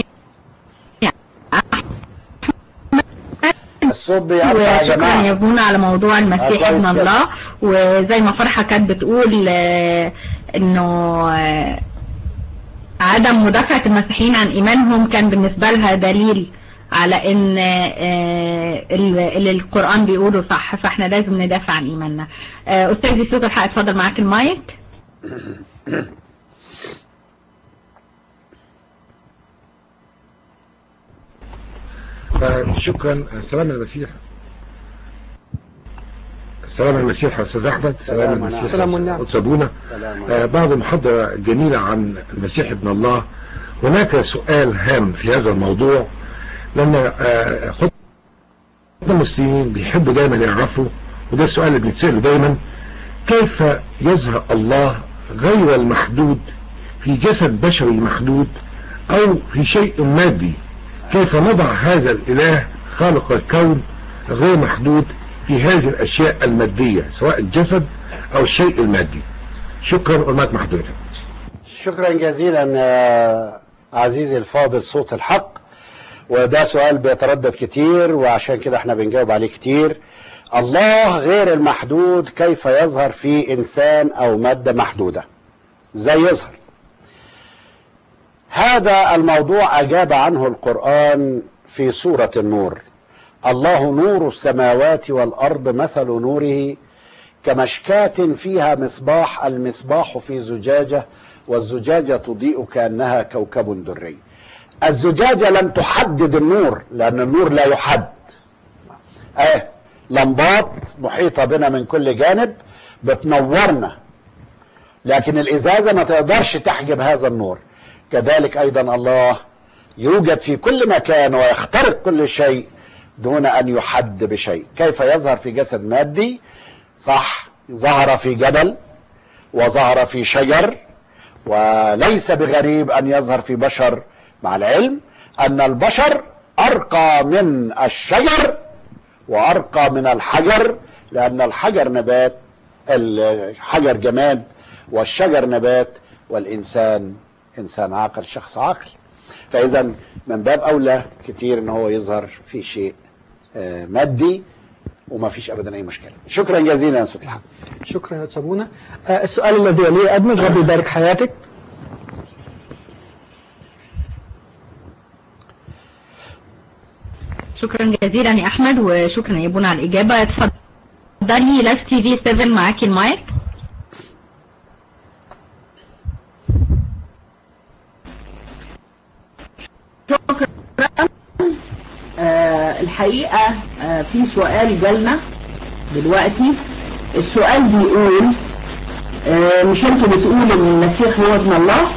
الصوت بيقطع يا وشكرا يا جماعه بونا على موضوع آه، المسيح كويس ابن كده. الله وزي ما فرحة كانت بتقول آه، انه آه، عدم مدافعة المسيحيين عن ايمانهم كان بالنسبة لها دليل على ان آه، ال- اللي القرآن بيقوله صح فاحنا لازم ندافع عن ايماننا آه، استاذي صوت الحق اتفضل معاك المايك شكرا سلام المسيح سلام المسيح يا استاذ احمد سلام المسيح عليكم. سلام والنعم. وتسابونا سلام آه، عليكم. بعد محاضرة جميلة عن المسيح ابن الله هناك سؤال هام في هذا الموضوع لأن آه، خد المسلمين بيحبوا دايما يعرفوا وده السؤال اللي بنتسأله دايما كيف يظهر الله غير المحدود في جسد بشري محدود أو في شيء مادي كيف نضع هذا الإله خالق الكون غير محدود في هذه الأشياء المادية سواء الجسد أو الشيء المادي شكرا والمات محضرتك شكرا جزيلا يا عزيزي الفاضل صوت الحق وده سؤال بيتردد كتير وعشان كده احنا بنجاوب عليه كتير الله غير المحدود كيف يظهر في انسان او مادة محدودة ازاي يظهر هذا الموضوع اجاب عنه القرآن في سورة النور الله نور السماوات والارض مثل نوره كمشكاة فيها مصباح المصباح في زجاجة والزجاجة تضيء كأنها كوكب دري الزجاجة لم تحدد النور لأن النور لا يحد اه لمبات محيطة بنا من كل جانب بتنورنا لكن الإزازة ما تقدرش تحجب هذا النور كذلك أيضا الله يوجد في كل مكان ويخترق كل شيء دون أن يحد بشيء كيف يظهر في جسد مادي صح ظهر في جبل وظهر في شجر وليس بغريب أن يظهر في بشر مع العلم أن البشر أرقى من الشجر وأرقى من الحجر لأن الحجر نبات الحجر جماد والشجر نبات والإنسان إنسان عاقل شخص عاقل فإذا من باب أولى كتير إن هو يظهر في شيء آه، مادي وما فيش أبدا أي مشكلة شكرا جزيلا يا أستاذ الحق شكرا يا سابونا آه، السؤال الذي يليه أدمن ربي يبارك حياتك شكرا جزيلا يا احمد وشكرا يا بونا على الاجابه اتفضلي لاف تي في 7 معاكي المايك شكرا آه الحقيقة آه في سؤال جالنا دلوقتي السؤال بيقول آه مش انتوا بتقولوا ان المسيح هو ابن الله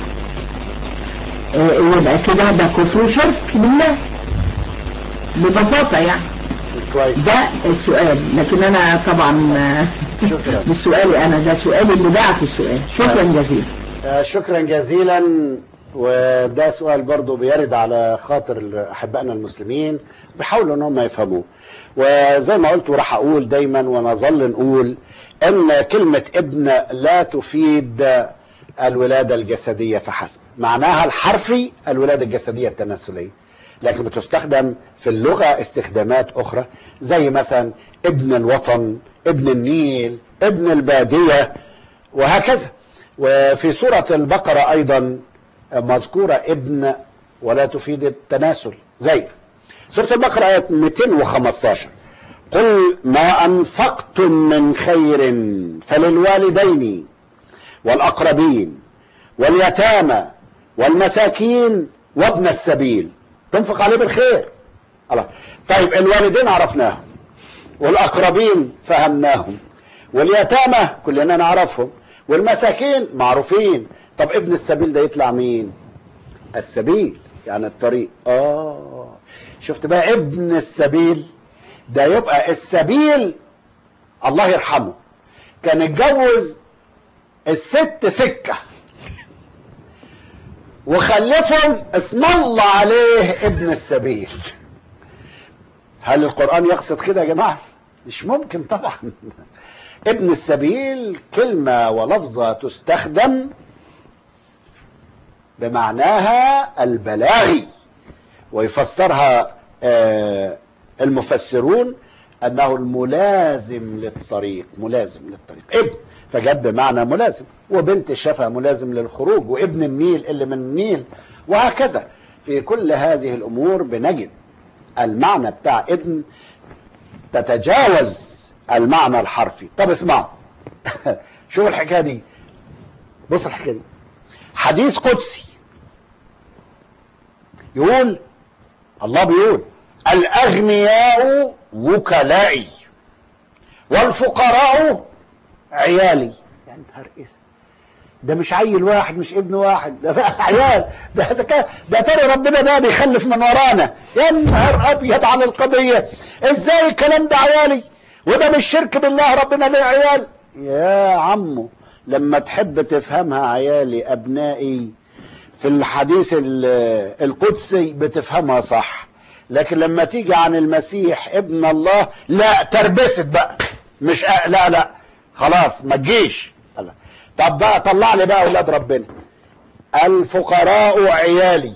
آه يبقى كده ده كفر شرك بالله ببساطة يعني كويس ده السؤال لكن انا طبعا آه، شكرا. مش سؤالي انا ده سؤالي اللي بعت السؤال شكرا جزيلا آه، شكرا جزيلا وده سؤال برضو بيرد على خاطر احبائنا المسلمين بيحاولوا ان هم يفهموه وزي ما قلت وراح اقول دايما ونظل نقول ان كلمه ابن لا تفيد الولاده الجسديه فحسب معناها الحرفي الولاده الجسديه التناسليه لكن بتستخدم في اللغه استخدامات اخرى زي مثلا ابن الوطن ابن النيل ابن الباديه وهكذا وفي سورة البقرة أيضا مذكورة ابن ولا تفيد التناسل زي سورة البقرة آية 215 قل ما أنفقتم من خير فللوالدين والأقربين واليتامى والمساكين وابن السبيل تنفق عليه بالخير الله طيب الوالدين عرفناهم والأقربين فهمناهم واليتامى كلنا نعرفهم والمساكين معروفين طب ابن السبيل ده يطلع مين السبيل يعني الطريق اه شفت بقى ابن السبيل ده يبقى السبيل الله يرحمه كان اتجوز الست سكة وخلفهم اسم الله عليه ابن السبيل هل القرآن يقصد كده يا جماعة مش ممكن طبعا ابن السبيل كلمة ولفظة تستخدم بمعناها البلاغي ويفسرها آه، المفسرون أنه الملازم للطريق ملازم للطريق ابن فجد بمعنى ملازم وبنت الشفا ملازم للخروج وابن النيل اللي من النيل وهكذا في كل هذه الأمور بنجد المعنى بتاع ابن تتجاوز المعنى الحرفي طب اسمعوا شوف الحكايه دي بص الحكايه دي حديث قدسي يقول الله بيقول الاغنياء وكلائي والفقراء عيالي يعني نهار اسود ده مش عيل واحد مش ابن واحد ده بقى عيال ده إذا كان ده ترى ربنا ده بيخلف من ورانا يا نهار ابيض على القضيه ازاي الكلام ده عيالي وده مش شرك بالله ربنا ليه عيال يا عمو لما تحب تفهمها عيالي ابنائي في الحديث ال- القدسي بتفهمها صح لكن لما تيجي عن المسيح ابن الله لا تربست بقى مش أ... لا لا خلاص ما تجيش الله. طب بقى طلع لي بقى اولاد ربنا الفقراء عيالي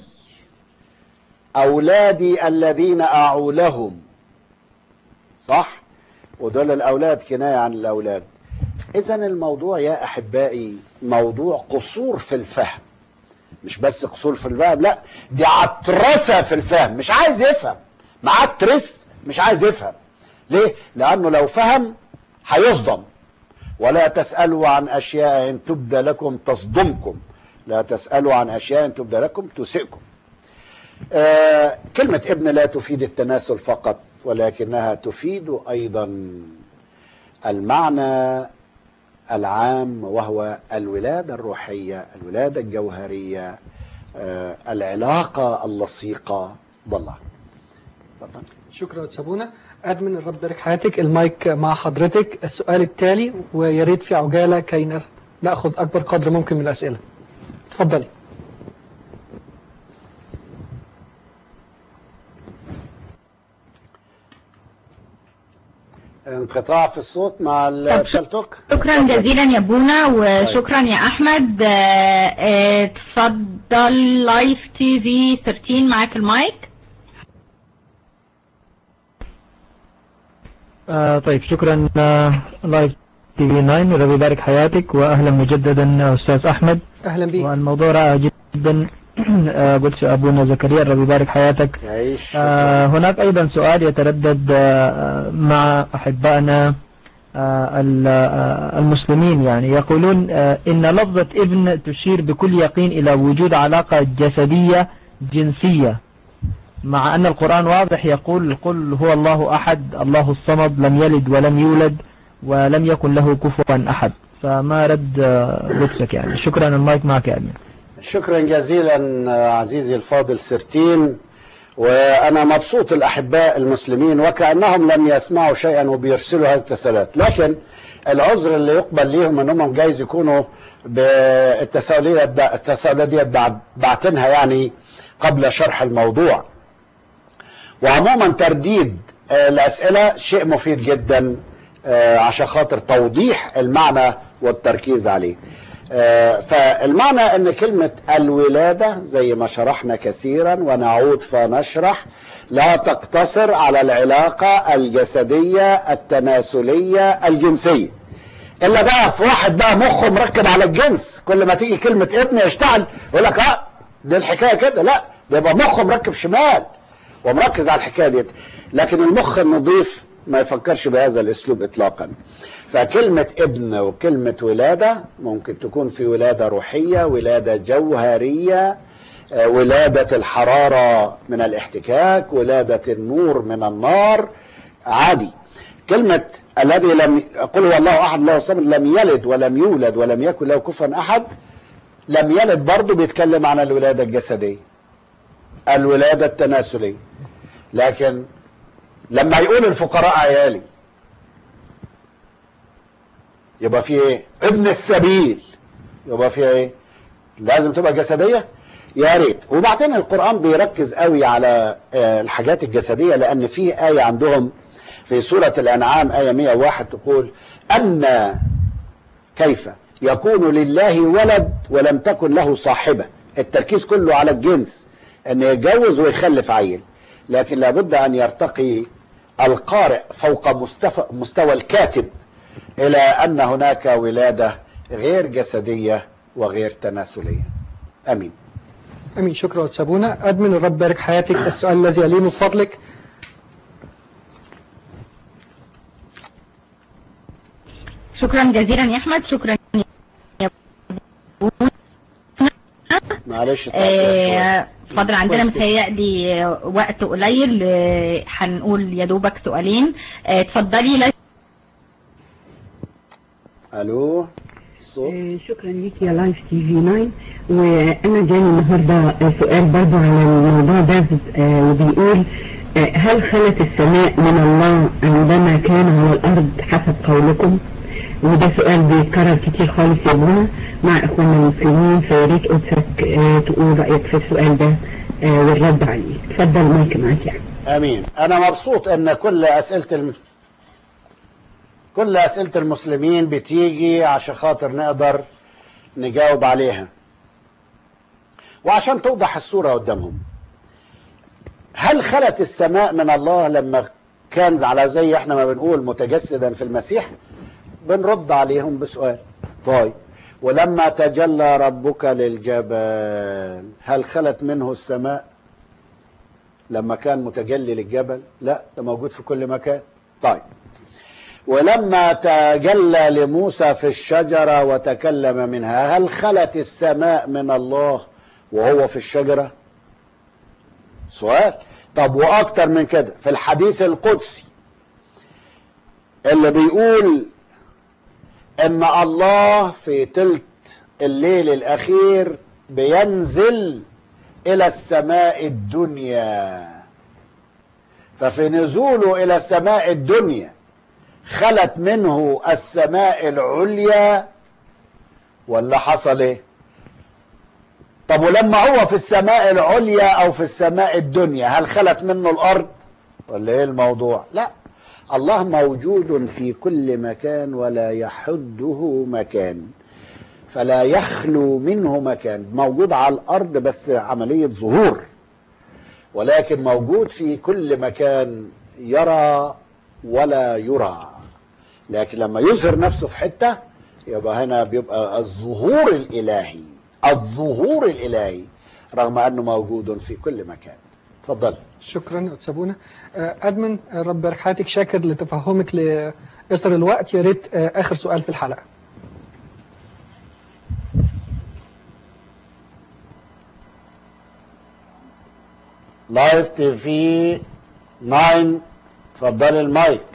اولادي الذين اعولهم صح ودول الاولاد كنايه عن الاولاد اذا الموضوع يا احبائي موضوع قصور في الفهم مش بس قصور في الفهم لا دي عترسه في الفهم مش عايز يفهم معترس مش عايز يفهم ليه لانه لو فهم هيصدم ولا تسالوا عن اشياء ان تبدى لكم تصدمكم لا تسالوا عن اشياء ان تبدى لكم تسئكم آه كلمه ابن لا تفيد التناسل فقط ولكنها تفيد ايضا المعنى العام وهو الولاده الروحيه الولاده الجوهريه آه العلاقه اللصيقه بالله تفضل شكرا يا سابونا ادمن الرب يبارك حياتك المايك مع حضرتك السؤال التالي ويا ريت في عجاله كي ناخذ اكبر قدر ممكن من الاسئله اتفضلي انقطاع في الصوت مع التلتوك شكرا جزيلا يا بونا وشكرا يا احمد آه، آه، اتفضل لايف تي في 13 معاك المايك آه طيب شكرا آه، لايف تي في 9 ربي يبارك حياتك واهلا مجددا استاذ احمد أهلا بك والموضوع رائع جدا آه قلت ابونا زكريا ربي يبارك حياتك يعيش آه هناك ايضا سؤال يتردد آه مع احبائنا آه ال- آه، المسلمين يعني يقولون آه ان لفظة ابن تشير بكل يقين الى وجود علاقة جسدية جنسية مع ان القرآن واضح يقول قل هو الله احد الله الصمد لم يلد ولم يولد ولم يكن له كفوا احد فما رد آه، قدسك يعني شكرا المايك معك يا أمين شكرا جزيلا عزيزي الفاضل سرتين وانا مبسوط الاحباء المسلمين وكانهم لم يسمعوا شيئا وبيرسلوا هذه التساؤلات لكن العذر اللي يقبل ليهم انهم جايز يكونوا بالتساؤليه التساؤلات ديت بعد بعتنها يعني قبل شرح الموضوع وعموما ترديد آه، الاسئله شيء مفيد جدا آه، عشان خاطر توضيح المعنى والتركيز عليه آه، فالمعنى ان كلمة الولادة زي ما شرحنا كثيرا ونعود فنشرح لا تقتصر على العلاقة الجسدية التناسلية الجنسية الا بقى في واحد بقى مخه مركب على الجنس كل ما تيجي كلمة ابن يشتغل يقول لك اه دي الحكاية كده لا ده يبقى مخه مركب شمال ومركز على الحكاية دي لكن المخ النظيف ما يفكرش بهذا الاسلوب اطلاقا فكلمة ابن وكلمة ولادة ممكن تكون في ولادة روحية ولادة جوهرية آه، ولادة الحرارة من الاحتكاك ولادة النور من النار عادي كلمة الذي لم قل هو الله أحد له الصمد لم يلد ولم يولد ولم يكن له كفوا أحد لم يلد برضه بيتكلم عن الولادة الجسدية الولادة التناسلية لكن لما يقول الفقراء عيالي يبقى في ايه ابن السبيل يبقى في ايه لازم تبقى جسديه يا ريت وبعدين القران بيركز قوي على آه، الحاجات الجسديه لان في ايه عندهم في سوره الانعام ايه 101 تقول ان كيف يكون لله ولد ولم تكن له صاحبه التركيز كله على الجنس ان يتجوز ويخلف عيل لكن لابد ان يرتقي القارئ فوق مستوى مستوى الكاتب إلى أن هناك ولادة غير جسدية وغير تناسلية أمين امين شكرا وتسابونا ادمن الرب بارك حياتك السؤال الذي يليه من فضلك شكرا جزيلا يا احمد شكرا يا بونا معلش اتأخر شوية. آه، اتفضل عندنا متهيألي وقت قليل آه، هنقول يا دوبك سؤالين آه، اتفضلي لا ألو الصوت آه، شكرا ليك يا لايف تي في 9 وانا جاني النهارده آه، سؤال برضو على الموضوع ده آه، وبيقول آه، هل خلت السماء من الله عندما كان على الارض حسب قولكم وده سؤال بيتكرر كتير خالص يا ابونا مع اخواننا المسلمين فيا ريت قدسك آه، تقول رايك في السؤال ده آه، والرد عليه اتفضل مايك معاك يعني أمين أنا مبسوط أن كل أسئلة الم... كل أسئلة المسلمين بتيجي عشان خاطر نقدر نجاوب عليها وعشان توضح الصورة قدامهم هل خلت السماء من الله لما كان على زي احنا ما بنقول متجسدا في المسيح بنرد عليهم بسؤال طيب ولما تجلى ربك للجبل هل خلت منه السماء لما كان متجلي للجبل لا ده موجود في كل مكان طيب ولما تجلى لموسى في الشجرة وتكلم منها هل خلت السماء من الله وهو في الشجرة سؤال طب واكتر من كده في الحديث القدسي اللي بيقول ان الله في تلت الليل الاخير بينزل الى السماء الدنيا ففي نزوله الى السماء الدنيا خلت منه السماء العليا ولا حصل ايه طب ولما هو في السماء العليا او في السماء الدنيا هل خلت منه الارض ولا ايه الموضوع لا الله موجود في كل مكان ولا يحده مكان فلا يخلو منه مكان موجود على الأرض بس عملية ظهور ولكن موجود في كل مكان يرى ولا يرى لكن لما يظهر نفسه في حتة يبقى هنا بيبقى الظهور الإلهي الظهور الإلهي رغم أنه موجود في كل مكان تفضل شكرا أتسابونا أدمن آه، رب يبارك حياتك شاكر لتفهمك لإصر الوقت يا ريت آه، آخر سؤال في الحلقة لايف تي في 9 اتفضل المايك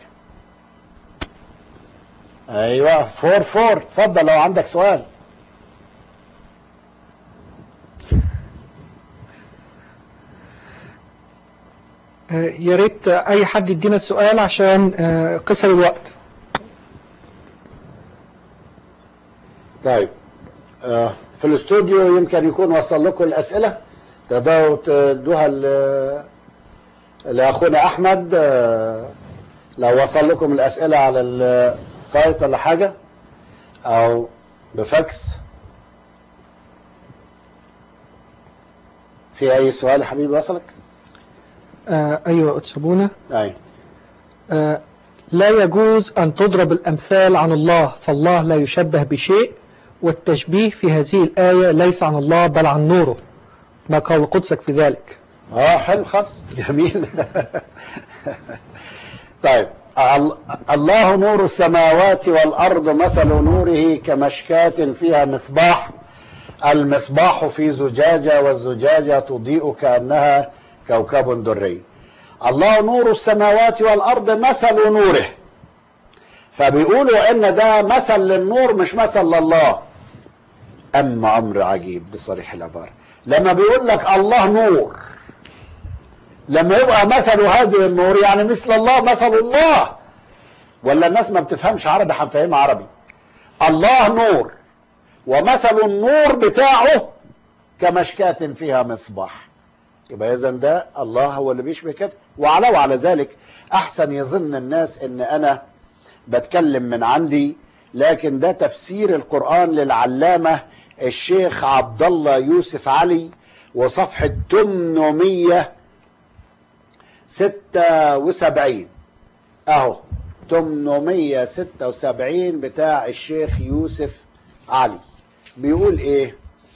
ايوه فور فور اتفضل لو عندك سؤال آه، يا ريت آه، أي حد يدينا السؤال عشان آه، قصر الوقت طيب آه، في الاستوديو يمكن يكون وصل لكم الاسئله تقدروا تدوها ل- لاخونا احمد آه، لو وصل لكم الاسئله على السايت ولا حاجه او بفاكس في اي سؤال يا حبيبي وصلك؟ آه، أيوة أتسابونا اي آه، لا يجوز أن تضرب الأمثال عن الله فالله لا يشبه بشيء والتشبيه في هذه الآية ليس عن الله بل عن نوره ما قول قدسك في ذلك اه حلو خالص جميل طيب ال- الله نور السماوات والأرض مثل نوره كمشكاة فيها مصباح المصباح في زجاجة والزجاجة تضيء كأنها كوكب دري الله نور السماوات والأرض مثل نوره فبيقولوا ان ده مثل للنور مش مثل لله اما امر عجيب بصريح العبارة لما بيقول لك الله نور لما يبقى مثل هذه النور يعني مثل الله مثل الله ولا الناس ما بتفهمش عربي هنفهمها عربي الله نور ومثل النور بتاعه كمشكاة فيها مصباح يبقى اذا ده الله هو اللي بيشبه كده وعلى وعلى ذلك احسن يظن الناس ان انا بتكلم من عندي لكن ده تفسير القرآن للعلامة الشيخ عبد الله يوسف علي وصفحة 876 اهو 876 بتاع الشيخ يوسف علي بيقول ايه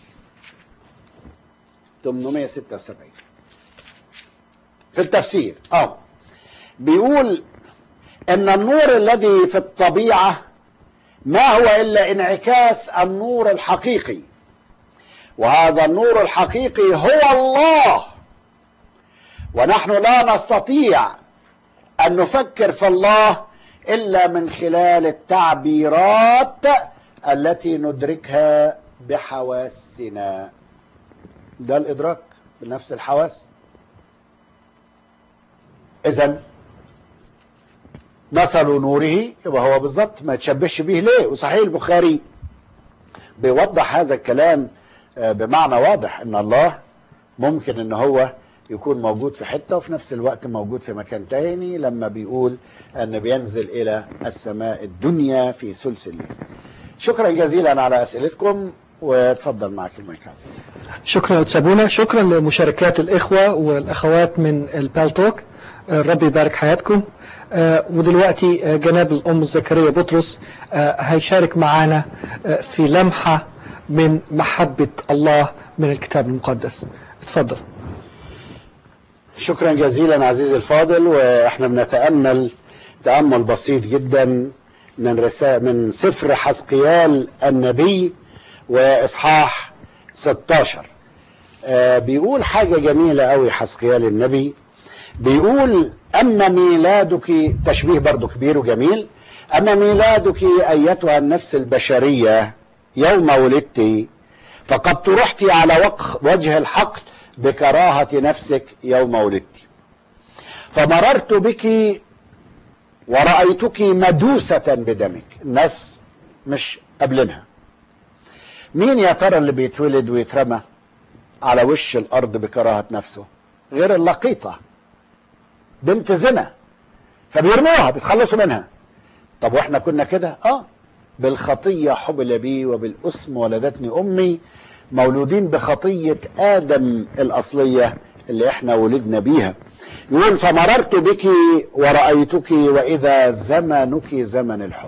876 في التفسير اه بيقول ان النور الذي في الطبيعه ما هو الا انعكاس النور الحقيقي وهذا النور الحقيقي هو الله ونحن لا نستطيع ان نفكر في الله الا من خلال التعبيرات التي ندركها بحواسنا ده الادراك بنفس الحواس اذا مثل نوره يبقى هو بالظبط ما يتشبهش به ليه وصحيح البخاري بيوضح هذا الكلام آه، بمعنى واضح ان الله ممكن ان هو يكون موجود في حته وفي نفس الوقت موجود في مكان تاني لما بيقول ان بينزل الى السماء الدنيا في ثلث الليل شكرا جزيلا على اسئلتكم وتفضل معك المايك عزيز شكرا أتسابونا شكرا لمشاركات الإخوة والأخوات من البالتوك آه، ربي يبارك حياتكم آه، ودلوقتي آه، جناب الأم زكريا بطرس آه، هيشارك معانا آه، في لمحة من محبة الله من الكتاب المقدس اتفضل شكرا جزيلا عزيزي الفاضل واحنا بنتامل تامل بسيط جدا من رسائل من سفر حسقيال النبي واصحاح 16 آه بيقول حاجه جميله قوي حسقيال النبي بيقول اما ميلادك تشبيه برضو كبير وجميل اما ميلادك ايتها النفس البشريه يوم ولدت فقد طرحت على وق- وجه الحقل بكراهة نفسك يوم ولدت فمررت بك ورأيتك مدوسة بدمك الناس مش قبلنها مين يا ترى اللي بيتولد ويترمى على وش الأرض بكراهة نفسه غير اللقيطة بنت زنا فبيرموها بيتخلصوا منها طب واحنا كنا كده اه بالخطية حبل بي وبالأثم ولدتني أمي مولودين بخطية آدم الأصلية اللي احنا ولدنا بيها يقول فمررت بك ورأيتك وإذا زمنك زمن الحب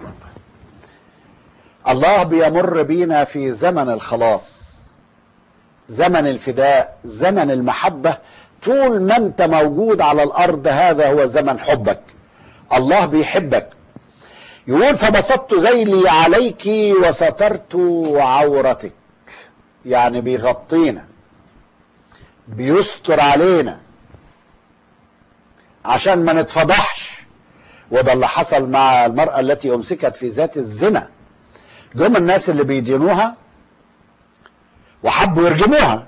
الله بيمر بينا في زمن الخلاص زمن الفداء زمن المحبة طول ما انت موجود على الأرض هذا هو زمن حبك الله بيحبك يقول فبسطت ذيلي عليك وسترت عورتك يعني بيغطينا بيستر علينا عشان ما نتفضحش وده اللي حصل مع المرأة التي أمسكت في ذات الزنا جم الناس اللي بيدينوها وحبوا يرجموها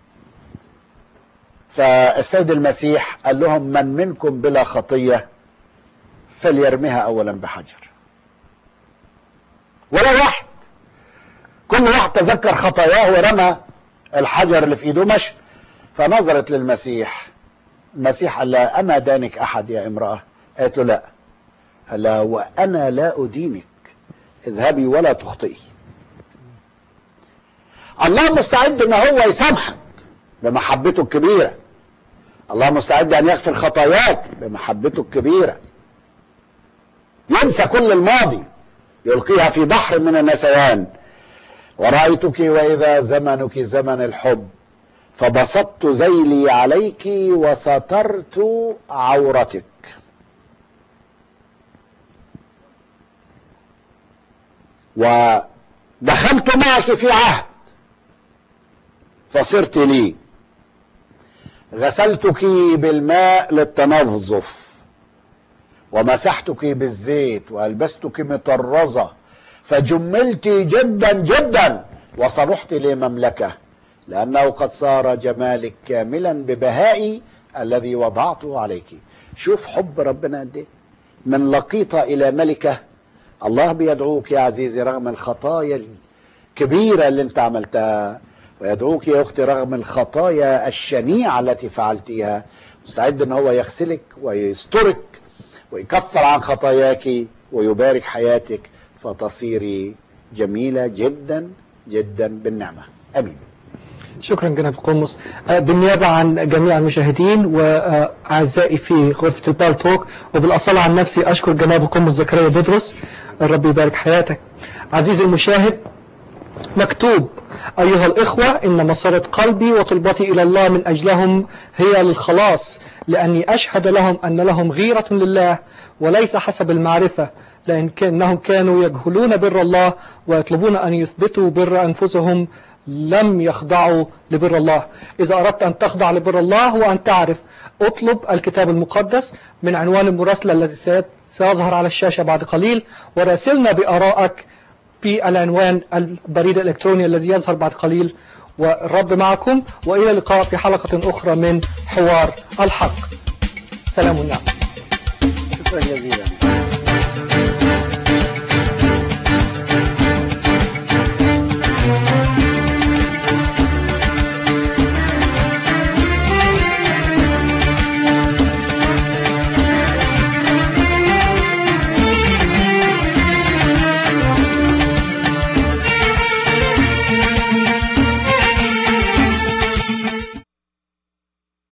فالسيد المسيح قال لهم من منكم بلا خطية فليرميها أولا بحجر ولا واحد كل واحد تذكر خطاياه ورمى الحجر اللي في ايده مشى فنظرت للمسيح المسيح قال لها أما دانك أحد يا امرأة قالت له لا قال لها وأنا لا أدينك اذهبي ولا تخطئي الله مستعد ان هو يسامحك بمحبته الكبيرة الله مستعد ان يغفر خطاياك بمحبته الكبيرة ينسى كل الماضي يلقيها في بحر من النسيان ورأيتك وإذا زمنك زمن الحب فبسطت ذيلي عليك وسترت عورتك ودخلت معك في عهد فصرت لي غسلتك بالماء للتنظف ومسحتك بالزيت والبستك مطرزه فجملت جدا جدا وصلحت لمملكه لانه قد صار جمالك كاملا ببهائي الذي وضعته عليك شوف حب ربنا قد ايه من لقيطه الى ملكه الله بيدعوك يا عزيزي رغم الخطايا الكبيره اللي انت عملتها ويدعوك يا اختي رغم الخطايا الشنيعه التي فعلتيها مستعد ان هو يغسلك ويسترك ويكفر عن خطاياك ويبارك حياتك فتصيري جميلة جدا جدا بالنعمة أمين شكرا جناب القمص آه، بالنيابة عن جميع المشاهدين وأعزائي في غرفة البالتوك وبالأصالة عن نفسي أشكر جناب القمص زكريا بطرس الرب يبارك حياتك عزيزي المشاهد مكتوب أيها الإخوة إن مسارة قلبي وطلبتي إلى الله من أجلهم هي للخلاص لأني أشهد لهم أن لهم غيرة لله وليس حسب المعرفة لأن كأنهم كانوا يجهلون بر الله ويطلبون أن يثبتوا بر أنفسهم لم يخضعوا لبر الله إذا أردت أن تخضع لبر الله وأن تعرف اطلب الكتاب المقدس من عنوان المراسلة الذي سي- سيظهر على الشاشة بعد قليل وراسلنا بآرائك في العنوان البريد الإلكتروني الذي يظهر بعد قليل والرب معكم وإلى اللقاء في حلقة أخرى من حوار الحق سلام ونعم شكرا جزيلا